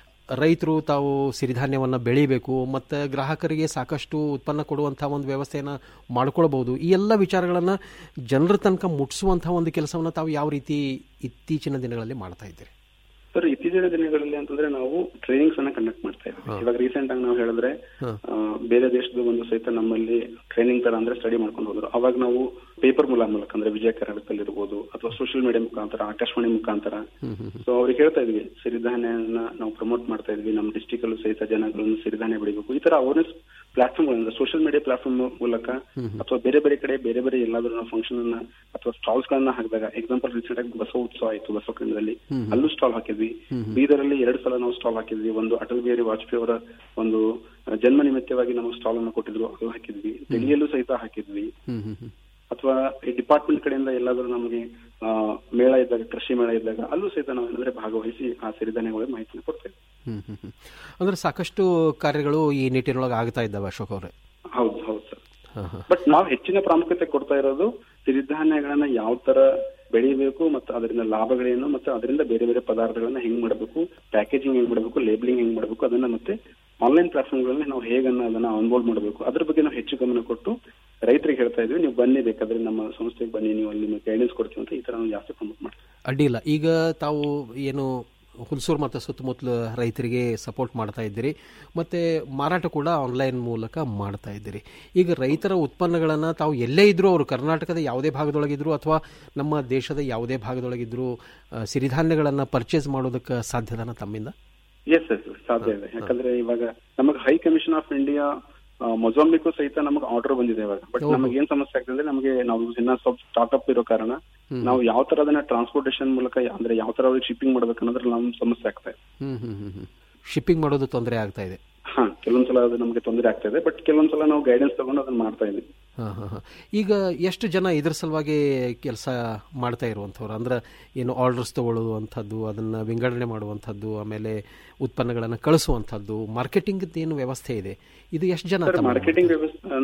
ರೈತರು ತಾವು ಸಿರಿಧಾನ್ಯವನ್ನು ಬೆಳಿಬೇಕು ಮತ್ತು ಗ್ರಾಹಕರಿಗೆ ಸಾಕಷ್ಟು ಉತ್ಪನ್ನ ಕೊಡುವಂಥ ಒಂದು ವ್ಯವಸ್ಥೆಯನ್ನು ಮಾಡ್ಕೊಳ್ಬೋದು ಈ ಎಲ್ಲ ವಿಚಾರಗಳನ್ನು ಜನರ ತನಕ ಮುಟ್ಟಿಸುವಂಥ ಒಂದು ಕೆಲಸವನ್ನು ತಾವು ಯಾವ ರೀತಿ ಇತ್ತೀಚಿನ ದಿನಗಳಲ್ಲಿ ಮಾಡ್ತಾ ಇದ್ದೀರಿ ಸರ್ ಇತ್ತೀಚಿನ ದಿನಗಳಲ್ಲಿ ಅಂತಂದ್ರೆ ನಾವು ಟ್ರೈನಿಂಗ್ಸ್ ಅನ್ನ ಕಂಡಕ್ಟ್ ಮಾಡ್ತಾ ಇದ್ದೀವಿ ಇವಾಗ ರೀಸೆಂಟ್ ಆಗಿ ನಾವು ಹೇಳಿದ್ರೆ ಹಾಂ ಆ, ಬೇರೆ ದೇಶದ ಒಂದು ಸಹಿತ ನಮ್ಮಲ್ಲಿ ಟ್ರೈನಿಂಗ್ ತರ ಅಂದ್ರೆ ಸ್ಟಡಿ ಮಾಡ್ಕೊಂಡು ಹೋದ್ರು ಅವಾಗ ನಾವು ಪೇಪರ್ ಮೂಲ ಮೂಲಕ ಅಂದ್ರೆ ವಿಜಯ ಕರ್ನಾಟಕದಲ್ಲಿ ಇರ್ಬೋದು ಅಥವಾ ಸೋಷಿಯಲ್ ಮೀಡಿಯಾ ಮುಖಾಂತರ ಆಕಾಶವಾಣಿ ಮುಖಾಂತರ ಹ್ಮ್ ಹ್ಮ್ ಸೊ ಅವ್ರಿಗೆ ಹೇಳ್ತಾ ಇದ್ವಿ ಸಿರಿಧಾನ್ಯನ ನಾವು ಪ್ರಮೋಟ್ ಮಾಡ್ತಾ ಇದ್ವಿ ನಮ್ಮ ಡಿಸ್ಟಿಕ್ ಅಲ್ಲೂ ಸಹಿತ ಜನಗಳನ್ನು ಸಿರಿಧಾನ್ಯ ಬೆಳಿಬೇಕು ಈ ತರ ಅವೇರ್ನೆಸ್ ಪ್ಲಾಟ್ಫಾರ್ಮ್ ಗಳಿಂದ ಸೋಷಿಯಲ್ ಮೀಡಿಯಾ ಪ್ಲಾಟ್ಫಾರ್ಮ್ ಮೂಲಕ ಅಥವಾ ಬೇರೆ ಬೇರೆ ಕಡೆ ಬೇರೆ ಬೇರೆ ಎಲ್ಲಾದ್ರೂ ನಾವು ಫಂಕ್ಷನ್ ಅನ್ನ ಅಥವಾ ಸ್ಟಾಲ್ಸ್ ಗಳನ್ನ ಹಾಕಿದಾಗ ಎಕ್ಸಾಂಪಲ್ ರೀಸೆಂಟ್ ಆಗಿ ಬಸವ ಉತ್ಸವ ಆಯ್ತು ಬಸವ ಕನ್ನಡದಲ್ಲಿ ಹ್ಮ್. ಅಲ್ಲೂ ಸ್ಟಾಲ್ ಹಾಕಿದ್ವಿ ಹ್ಮ್. ಬೀದರಲ್ಲಿ ಎರಡು ಸಲ ನಾವು ಸ್ಟಾಲ್ ಹಾಕಿದ್ವಿ ಒಂದು ಅಟಲ್ ಬಿಹಾರಿ ವಾಜಪೇಯಿ ಅವರ ಒಂದು ಆ, ಜನ್ಮ ನಿಮಿತ್ತವಾಗಿ ನಮಗೆ ಸ್ಟಾಲ್ ಅನ್ನು ಕೊಟ್ಟಿದ್ರು ಅಲ್ಲಿ ಹಾಕಿದ್ವಿ ಡೆಲ್ಲಿಯಲ್ಲೂ ಸಹಿತ ಹಾಕಿದ್ವಿ ಹ್ಮ್ ಹ್ಮ್ ಹ್ಮ್ ಅಥವಾ ಈ ಡಿಪಾರ್ಟ್ಮೆಂಟ್ ಕಡೆಯಿಂದ ಎಲ್ಲಾದ್ರೂ ನಮಗೆ ಆ, ಮೇಳ ಇದ್ದಾಗ ಕೃಷಿ ಮೇಳ ಇದ್ದಾಗ ಅಲ್ಲೂ ಸಹಿತ ನಾವು ಏನಂದ್ರೆ ಭಾಗವಹಿಸಿ ಆ ಸಿರಿಧಾನ್ಯಗಳ ಮಾಹಿತಿನ ಕೊಡ್ತೇವೆ ಹ್ಮ್ ಹ್ಮ್ ಹ್ಮ್ ಅಂದ್ರೆ ಸಾಕಷ್ಟು ಕಾರ್ಯಗಳು ಈ ನಿಟ್ಟಿನೊಳಗೆ ಆಗ್ತಾ ಇದ್ದಾವೆ ಅಶೋಕ್ ಅವರೇ ಹೌದು ಹೌದು ಸರ್ ಹಾಂ ಹಾಂ ಬಟ್ ನಾವು ಹೆಚ್ಚಿನ ಪ್ರಾಮುಖ್ಯತೆ ಕೊಡ್ತಾ ಇರೋದು ಸಿರಿಧಾನ್ಯಗಳನ್ನ ಯಾವ ತರ ಬೆಳಿಬೇಕು ಮತ್ತು ಅದರಿಂದ ಲಾಭಗಳೇನು ಮತ್ತು ಅದರಿಂದ ಬೇರೆ ಬೇರೆ ಪದಾರ್ಥಗಳನ್ನ ಹೆಂಗ್ ಮಾಡಬೇಕು ಪ್ಯಾಕೇಜಿಂಗ್ ಹೆಂಗ್ ಮಾಡಬೇಕು ಲೇಬಲಿಂಗ್ ಹೆಂಗ್ ಮಾಡಬೇಕು ಅದನ್ನ ಮತ್ತೆ ಆನ್ಲೈನ್ ಪ್ಲಾಟ್ಫಾರ್ಮ್ಗಳಲ್ಲಿ ನಾವು ಹೇಗನ್ನ ಅದನ್ನ ಆನ್ಬೋರ್ಡ್ ಮಾಡಬೇಕು ಅದ್ರ ಬಗ್ಗೆ ನಾವು ಹೆಚ್ಚು ಗಮನ ಕೊಟ್ಟು ರೈತರಿಗೆ ಹೇಳ್ತಾ ಇದ್ವಿ ನೀವು ಬನ್ನಿ ಬೇಕಾದ್ರೆ ನಮ್ಮ ಸಂಸ್ಥೆಗೆ ಬನ್ನಿ ನೀವು ಅಲ್ಲಿ ನಿಮಗೆ ಗೈಡೆನ್ಸ್ ಕೊಡ್ತೀವಿ ಅಂತ ಈ ತರ ನಾವು ಜಾಸ್ತಿ ಪ್ರಮೋಟ್ ಮಾಡ್ತೀವಿ ಅಡ್ಡಿ ಇಲ್ಲ ಈಗ ತಾವು ಏನು ಹುಲ್ಸೂರು ಮತ್ತು ಸುತ್ತಮುತ್ತಲ ರೈತರಿಗೆ ಸಪೋರ್ಟ್ ಮಾಡ್ತಾ ಇದ್ದೀರಿ ಮತ್ತು ಮಾರಾಟ ಕೂಡ ಆನ್ಲೈನ್ ಮೂಲಕ ಮಾಡ್ತಾ ಇದ್ದೀರಿ ಈಗ ರೈತರ ಉತ್ಪನ್ನಗಳನ್ನು ತಾವು ಎಲ್ಲೇ ಇದ್ದರೂ ಅವರು ಕರ್ನಾಟಕದ ಯಾವುದೇ ಭಾಗದೊಳಗಿದ್ರು ಅಥವಾ ನಮ್ಮ ದೇಶದ ಯಾವುದೇ ಭಾಗದೊಳಗಿದ್ರು ಆ, ಸಿರಿಧಾನ್ಯಗಳನ್ನು ಪರ್ಚೇಸ್ ಮಾಡೋದಕ್ಕೆ ಸಾಧ್ಯದನ ತಮ್ಮಿಂದ ಎಸ್ ಎಸ್ ಸಾಧ್ಯ ಇದೆ ಯಾಕಂದ್ರೆ ಇವಾಗ ನಮಗೆ high commission of India Mozambique ಸಹಿತ ನಮಗೆ ಆರ್ಡರ್ ಬಂದಿದೆ ಇವಾಗ ಬಟ್ ಓಹೋ. ನಮಗೆ ಏನ್ ಸಮಸ್ಯೆ ಆಗ್ತದೆ ಅಂದ್ರೆ ನಮಗೆ ನಾವು ಇನ್ನ ಸ್ವಲ್ಪ ಸ್ಟಾರ್ಟ್ಅಪ್ ಇರೋ ಕಾರಣ ಹ್ಮ್. ನಾವು ಯಾವ ತರ ಅದನ್ನ ಟ್ರಾನ್ಸ್ಪೋರ್ಟೇಷನ್ ಮೂಲಕ ಅಂದ್ರೆ ಯಾವ ತರ ಅವ್ರಿಗೆ ಶಿಪ್ಪಿಂಗ್ ಮಾಡ್ಬೇಕು ಅನ್ನೋದ್ರ ನಮ್ ಸಮಸ್ಯೆ ಆಗ್ತಾ ಇದೆ ಹ್ಮ್ ಹ್ಮ್ ಹ್ಮ್ ಹ್ಮ್ ಶಿಪ್ಪಿಂಗ್ ಮಾಡೋದು ತೊಂದರೆ ಆಗ್ತಾ ಇದೆ ಹಾ ಕೆಲವೊಂದ್ಸಲ ಅದು ನಮಗೆ ತೊಂದರೆ ಆಗ್ತಾ ಇದೆ ಬಟ್ ಕೆಲವೊಂದ್ಸಲ ನಾವು ಗೈಡೆನ್ಸ್ ತಗೊಂಡು ಅದನ್ನ ಮಾಡ್ತಾ ಇದ್ದೀವಿ ಹಾಂ ಹಾಂ ಹಾಂ ಈಗ ಎಷ್ಟು ಜನ ಇದ್ರ ಸಲುವಾಗಿ ಕೆಲಸ ಮಾಡ್ತಾ ಇರುವಂಥವ್ರು ಅಂದ್ರೆ ಏನು ಆರ್ಡರ್ಸ್ ತಗೊಳ್ಳುವಂಥದ್ದು ಅದನ್ನು ವಿಂಗಡಣೆ ಮಾಡುವಂಥದ್ದು ಆಮೇಲೆ ಉತ್ಪನ್ನಗಳನ್ನು ಕಳಿಸುವಂಥದ್ದು ಮಾರ್ಕೆಟಿಂಗ್ ಏನು ವ್ಯವಸ್ಥೆ ಇದೆ ಇದು ಎಷ್ಟು ಜನ ಸರ್ ತಮ್ಮ- ಮಾರ್ಕೆಟಿಂಗ್ ವ್ಯವಸ್ಥೆ ಅಂದ್ರೆ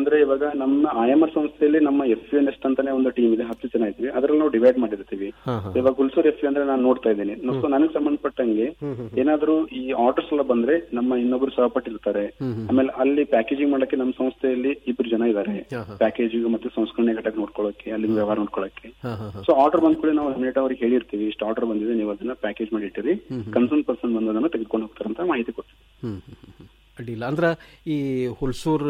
ಅಂದ್ರೆ ಇವಾಗ ನಮ್ಮ ಐಎಂಆರ್ ಸಂಸ್ಥೆಯಲ್ಲಿ ನಮ್ಮ ಎಫ್ ಯು ಎನ್ ಎಸ್ಟ್ ಅಂತಾನೆ ಒಂದು ಟೀಮ್ ಇದೆ ಹತ್ತು ಜನ ಇದ್ವಿ ಅದ್ರಲ್ಲಿ ನಾವು ಡಿವೈಡ್ ಮಾಡಿರ್ತೀವಿ ಹಾ, ಹಾ. ಇವಾಗ ಹುಲ್ಸೂರ್ ಎಫ್ ಯು ಅಂದ್ರೆ ನಾನು ನೋಡ್ತಾ ಇದ್ದೀನಿ ಸೊ ನನಗೆ ಸಂಬಂಧಪಟ್ಟಂಗೆ ಏನಾದ್ರೂ ಈ ಆರ್ಡರ್ಸ್ ಎಲ್ಲ ಬಂದ್ರೆ ನಮ್ಮ ಇನ್ನೊಬ್ರು ಸಹಪಾಠಿ ಇರ್ತಾರೆ ಹ್ಮ್, ಹ್ಮ್. ಆಮೇಲೆ ಅಲ್ಲಿ ಪ್ಯಾಕೇಜಿಂಗ್ ಮಾಡಕ್ಕೆ ನಮ್ಮ ಸಂಸ್ಥೆಯಲ್ಲಿ ಇಬ್ರು ಜನ ಇದ್ದಾರೆ ಹಾ, ಹಾ. ಪ್ಯಾಕೇಜಿಂಗ್ ಮತ್ತೆ ಸಂಸ್ಕರಣೆ ಘಟಕ ನೋಡ್ಕೊಳ್ಳೋಕೆ ಅಲ್ಲಿ ವ್ಯವಹಾರ ನೋಡ್ಕೊಳ್ಳೋಕೆ ಹಾ, ಹಾ, ಹಾ. ಸೊ ಆರ್ಡರ್ ಬಂದ ಕೂಡ ನಾವು ಇಮಿಡಿಯೇಟ್ ಅವ್ರಿಗೆ ಹೇಳಿರ್ತೀವಿ ಇಷ್ಟು ಆರ್ಡರ್ ಬಂದಿದೆ ನೀವು ಅದನ್ನ ಪ್ಯಾಕೇಜ್ ಮಾಡಿ ಇಟ್ಟಿರಿ ಹ್ಮ್, ಹ್ಮ್. ಕನ್ಸರ್ನ್ ಪರ್ಸನ್ ಬಂದದನ್ನ ತೆಗೆದುಕೊಂಡು ಹೋಗ್ತಾರಂತ ಮಾಹಿತಿ ಕೊಡ್ತೀವಿ ಹ್ಮ್ ಹ್ಮ್, ಹ್ಮ್, ಹ್ಮ್. ಅಡ್ಡಿಲ್ಲ ಅಂದ್ರೆ ಈ ಹುಲ್ಸೂರ್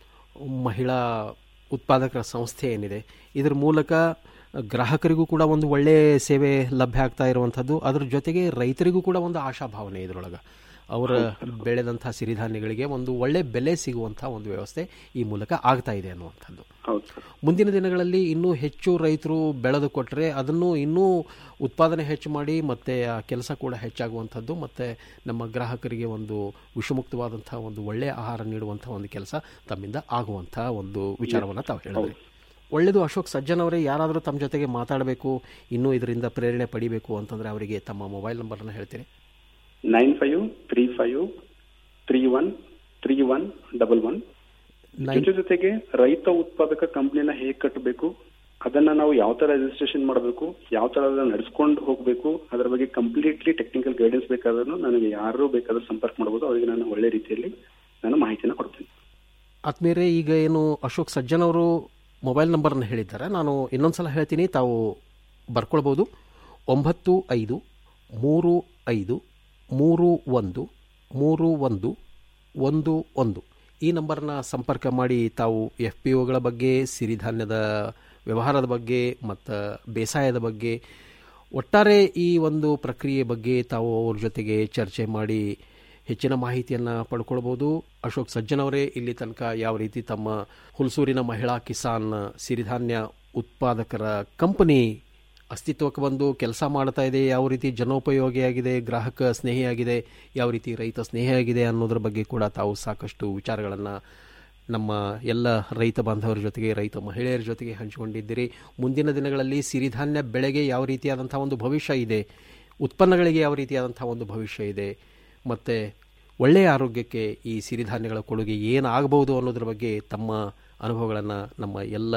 ಮಹಿಳಾ ಉತ್ಪಾದಕರ ಸಂಸ್ಥೆ ಏನಿದೆ ಇದ್ರ ಮೂಲಕ ಗ್ರಾಹಕರಿಗೂ ಕೂಡ ಒಂದು ಒಳ್ಳೆ ಸೇವೆ ಲಭ್ಯ ಆಗ್ತಾ ಇರುವಂಥದ್ದು ಅದ್ರ ಜೊತೆಗೆ ರೈತರಿಗೂ ಕೂಡ ಒಂದು ಆಶಾಭಾವನೆ ಇದ್ರೊಳಗೆ ಅವರ ಬೆಳೆದಂಥ ಸಿರಿಧಾನ್ಯಗಳಿಗೆ ಒಂದು ಒಳ್ಳೆ ಬೆಲೆ ಸಿಗುವಂಥ ಒಂದು ವ್ಯವಸ್ಥೆ ಈ ಮೂಲಕ ಆಗ್ತಾ ಇದೆ ಅನ್ನುವಂಥದ್ದು ಮುಂದಿನ ದಿನಗಳಲ್ಲಿ ಇನ್ನೂ ಹೆಚ್ಚು ರೈತರು ಬೆಳೆದು ಕೊಟ್ಟರೆ ಅದನ್ನು ಇನ್ನೂ ಉತ್ಪಾದನೆ ಹೆಚ್ಚು ಮಾಡಿ ಮತ್ತು ಆ ಕೆಲಸ ಕೂಡ ಹೆಚ್ಚಾಗುವಂಥದ್ದು ಮತ್ತು ನಮ್ಮ ಗ್ರಾಹಕರಿಗೆ ಒಂದು ವಿಷಮುಕ್ತವಾದಂಥ ಒಂದು ಒಳ್ಳೆಯ ಆಹಾರ ನೀಡುವಂಥ ಒಂದು ಕೆಲಸ ತಮ್ಮಿಂದ ಆಗುವಂಥ ಒಂದು ವಿಚಾರವನ್ನು ತಾವು ಹೇಳಿದ್ರಿ ಒಳ್ಳೆಯದು ಅಶೋಕ್ ಸಜ್ಜನ್ ಅವರೇ ಯಾರಾದರೂ ತಮ್ಮ ಜೊತೆಗೆ ಮಾತಾಡಬೇಕು ಇನ್ನೂ ಇದರಿಂದ ಪ್ರೇರಣೆ ಪಡಿಬೇಕು ಅಂತಂದರೆ ಅವರಿಗೆ ತಮ್ಮ ಮೊಬೈಲ್ ನಂಬರನ್ನು ಹೇಳ್ತೀರಿ nine five three five three one three one double one ಜೊತೆ ಜೊತೆಗೆ ರೈತ ಉತ್ಪಾದಕ ಕಂಪ್ನಿನ ಹೇಗೆ ಕಟ್ಟಬೇಕು ಅದನ್ನ ನಾವು ಯಾವ ತರ ರಿಜಿಸ್ಟ್ರೇಷನ್ ಮಾಡಬೇಕು ಯಾವ ತರ ಅದನ್ನ ನಡೆಸ್ಕೊಂಡು ಹೋಗ್ಬೇಕು ಅದರ ಬಗ್ಗೆ ಕಂಪ್ಲೀಟ್ಲಿ ಟೆಕ್ನಿಕಲ್ ಗೈಡೆನ್ಸ್ ಬೇಕಾದ್ರೂ ನನಗೆ ಯಾರು ಬೇಕಾದ್ರೂ ಸಂಪರ್ಕ ಮಾಡಬಹುದು ಅವರಿಗೆ ನಾನು ಒಳ್ಳೆ ರೀತಿಯಲ್ಲಿ ನಾನು ಮಾಹಿತಿನ ಕೊಡ್ತೀನಿ ಆತ್ಮೀಯರೇ ಈಗ ಏನು ಅಶೋಕ್ ಸಜ್ಜನ್ ಅವರು ಮೊಬೈಲ್ ನಂಬರನ್ನು ಹೇಳಿದ್ದಾರೆ ನಾನು ಇನ್ನೊಂದ್ಸಲ ಹೇಳ್ತೀನಿ ತಾವು ಬರ್ಕೊಳ್ಬೋದು ಒಂಬತ್ತು ಐದು ಮೂರು ಐದು ಮೂರು ಒಂದು ಮೂರು ಒಂದು ಒಂದು ಒಂದು ಈ ನಂಬರ್ನ ಸಂಪರ್ಕ ಮಾಡಿ ತಾವು ಎಫ್ ಪಿ ಒಗಳ ಬಗ್ಗೆ ಸಿರಿಧಾನ್ಯದ ವ್ಯವಹಾರದ ಬಗ್ಗೆ ಮತ್ತು ಬೇಸಾಯದ ಬಗ್ಗೆ ಒಟ್ಟಾರೆ ಈ ಒಂದು ಪ್ರಕ್ರಿಯೆ ಬಗ್ಗೆ ತಾವು ಅವ್ರ ಜೊತೆಗೆ ಚರ್ಚೆ ಮಾಡಿ ಹೆಚ್ಚಿನ ಮಾಹಿತಿಯನ್ನು ಪಡ್ಕೊಳ್ಬೋದು ಅಶೋಕ್ ಸಜ್ಜನ್ ಅವರೇ ಇಲ್ಲಿ ತನಕ ಯಾವ ರೀತಿ ತಮ್ಮ ಹುಲ್ಸೂರಿನ ಮಹಿಳಾ ಕಿಸಾನ್ ಸಿರಿಧಾನ್ಯ ಉತ್ಪಾದಕರ ಕಂಪನಿ ಅಸ್ತಿತ್ವಕ್ಕೆ ಬಂದು ಕೆಲಸ ಮಾಡ್ತಾ ಇದೆ ಯಾವ ರೀತಿ ಜನೋಪಯೋಗಿಯಾಗಿದೆ ಗ್ರಾಹಕ ಸ್ನೇಹಿಯಾಗಿದೆ ಯಾವ ರೀತಿ ರೈತ ಸ್ನೇಹಿಯಾಗಿದೆ ಅನ್ನೋದ್ರ ಬಗ್ಗೆ ಕೂಡ ತಾವು ಸಾಕಷ್ಟು ವಿಚಾರಗಳನ್ನು ನಮ್ಮ ಎಲ್ಲ ರೈತ ಬಾಂಧವರ ಜೊತೆಗೆ ರೈತ ಮಹಿಳೆಯರ ಜೊತೆಗೆ ಹಂಚಿಕೊಂಡಿದ್ದೀರಿ ಮುಂದಿನ ದಿನಗಳಲ್ಲಿ ಸಿರಿಧಾನ್ಯ ಬೆಳೆಗೆ ಯಾವ ರೀತಿಯಾದಂಥ ಒಂದು ಭವಿಷ್ಯ ಇದೆ ಉತ್ಪನ್ನಗಳಿಗೆ ಯಾವ ರೀತಿಯಾದಂಥ ಒಂದು ಭವಿಷ್ಯ ಇದೆ ಮತ್ತು ಒಳ್ಳೆಯ ಆರೋಗ್ಯಕ್ಕೆ ಈ ಸಿರಿಧಾನ್ಯಗಳ ಕೊಡುಗೆ ಏನಾಗಬಹುದು ಅನ್ನೋದ್ರ ಬಗ್ಗೆ ತಮ್ಮ ಅನುಭವಗಳನ್ನು ನಮ್ಮ ಎಲ್ಲ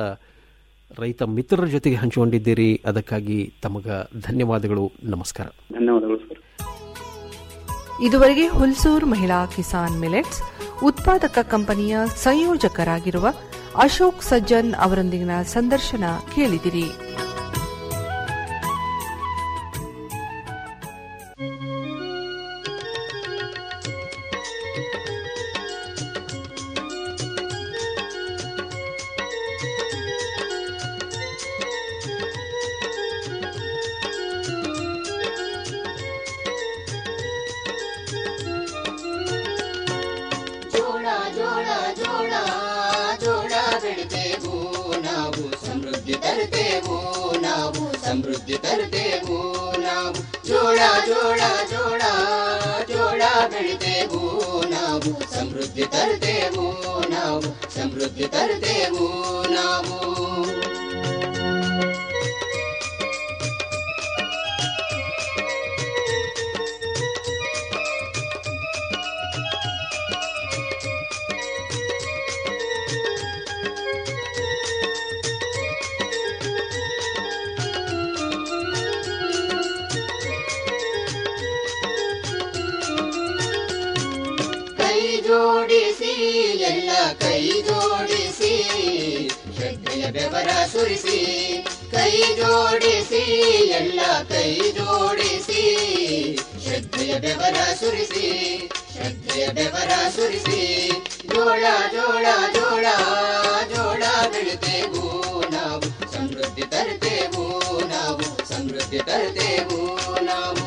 ರೈತ ಮಿತ್ರರ ಜೊತೆಗೆ ಹಂಚಿಕೊಂಡಿದ್ದೀರಿ ಅದಕ್ಕಾಗಿ ತಮಗ ಧನ್ಯವಾದಗಳು ನಮಸ್ಕಾರ ಧನ್ಯವಾದಗಳು ಸರ್ ಇದುವರೆಗೆ ಹುಲ್ಸೂರ್ ಮಹಿಳಾ ಕಿಸಾನ್ ಮಿಲೆಟ್ಸ್ ಉತ್ಪಾದಕ ಕಂಪನಿಯ ಸಂಯೋಜಕರಾಗಿರುವ ಅಶೋಕ್ ಸಜ್ಜನ್ ಅವರೊಂದಿಗಿನ ಸಂದರ್ಶನ ಕೇಳಿದಿರಿ ಜೋಳ ಜೋಳ ಜೋಳ ಜೋಳ ಬೆಳಿತೇವು ನಾವು ಸಮೃದ್ಧಿ ತರುತ್ತೇವು ನಾವು ಸಮೃದ್ಧಿ ತರುತ್ತೇವು ನಾವು ಜೋಳ ಜೋಳ ಜೋಳ ಜೋಳ ಬೆಳಿತೇವು ನಾವು ಸಮೃದ್ಧಿ ತರುತ್ತೇವು ನಾವು ಸಮೃದ್ಧಿ ತರುತ್ತೇವು ನಾವು ಕೈ ಜೋಡಿಸಿ ಎಲ್ಲ ಕೈ ಜೋಡಿಸಿ ಶ್ರದ್ಧೆಯ ಬೆವರ ಸುರಿಸಿ ಕೈ ಜೋಡಿಸಿ ಎಲ್ಲ ಕೈ ಜೋಡಿಸಿ ಶ್ರದ್ಧೆಯ ಬೆವರ ಸುರಿಸಿ ಶ್ರದ್ಧೆಯ ಬೆವರ ಸುರಿಸಿ ಜೋಳ ಜೋಳ ಜೋಳ ಜೋಳ ಬೆಳಿತೇವು ನಾವು ಸಮೃದ್ಧಿ ತರುತ್ತೇವು ನಾವು ಸಮೃದ್ಧಿ ತರುತ್ತೇವು ನಾವು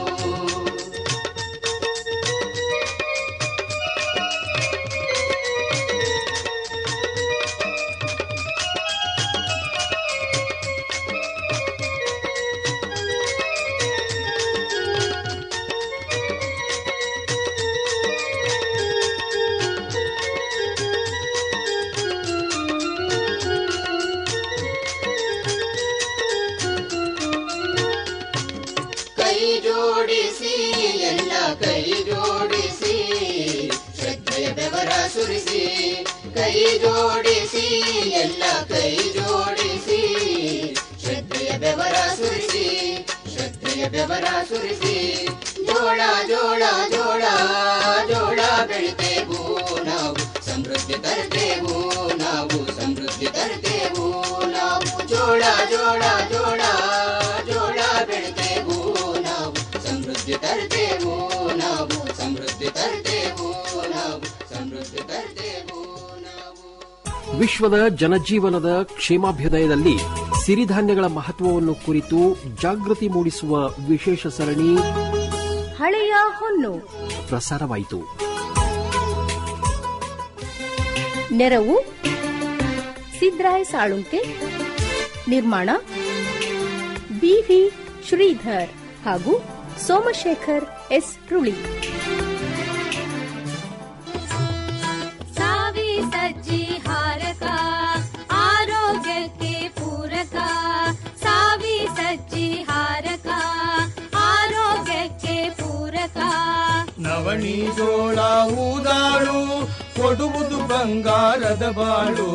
ಕೈ ಜೋಡಿಸಿ ಎಲ್ಲ ಕೈ ಜೋಡಿಸಿ ಶ್ರದ್ಧೆಯ ಬೆವರ ಸುರಿಸಿ ಶ್ರದ್ಧೆಯ ಬೆವರ ಸುರಿಸಿ ಜೋಳ ಜೋಳ ಜೋಳ ಜೋಳ ಬೆಳಿತೇವು ನಾವು ಸಮೃದ್ಧಿ ತರ್ತೇವು ನಾವು ಸಮೃದ್ಧಿ ತರ್ತೇವು ನಾವು ಜೋಳ ಜೋಳ ಜೋಳ ಜೋಳ ಬೆಳಿತೇವು ನಾವು ಸಮೃದ್ಧಿ ತರ್ತೇವು ನಾವು ಸಮೃದ್ಧಿ ತರ್ತೇವು ನಾವು ಸಮೃದ್ಧಿ ತರ್ತೇವು ವಿಶ್ವದ ಜನಜೀವನದ ಕ್ಷೇಮಾಭ್ಯುದಯದಲ್ಲಿ ಸಿರಿಧಾನ್ಯಗಳ ಮಹತ್ವವನ್ನು ಕುರಿತು ಜಾಗೃತಿ ಮೂಡಿಸುವ ವಿಶೇಷ ಸರಣಿ ಹಳೆಯ ಹೊನ್ನು ಪ್ರಸಾರವಾಯಿತು ನೆರವು ಸಿದ್ರಾಯ ಸಾಳುಂಕೆ ನಿರ್ಮಾಣ ಬಿವಿ ಶ್ರೀಧರ್ ಹಾಗೂ ಸೋಮಶೇಖರ್ ಎಸ್ ರುಳಿ ಸಾವಿ ಸಜ್ಜಿ ಹಾರಕ ಆರೋಗ್ಯಕ್ಕೆ ಪೂರಕ ಸಾವಿ ಸಜ್ಜಿ ಹಾರಕ ಆರೋಗ್ಯಕ್ಕೆ ಪೂರಕ ನವಣಿ ಜೋಳ ಊದಾಳು ಕೊಡುವುದು ಬಂಗಾರದ ಬಾಳು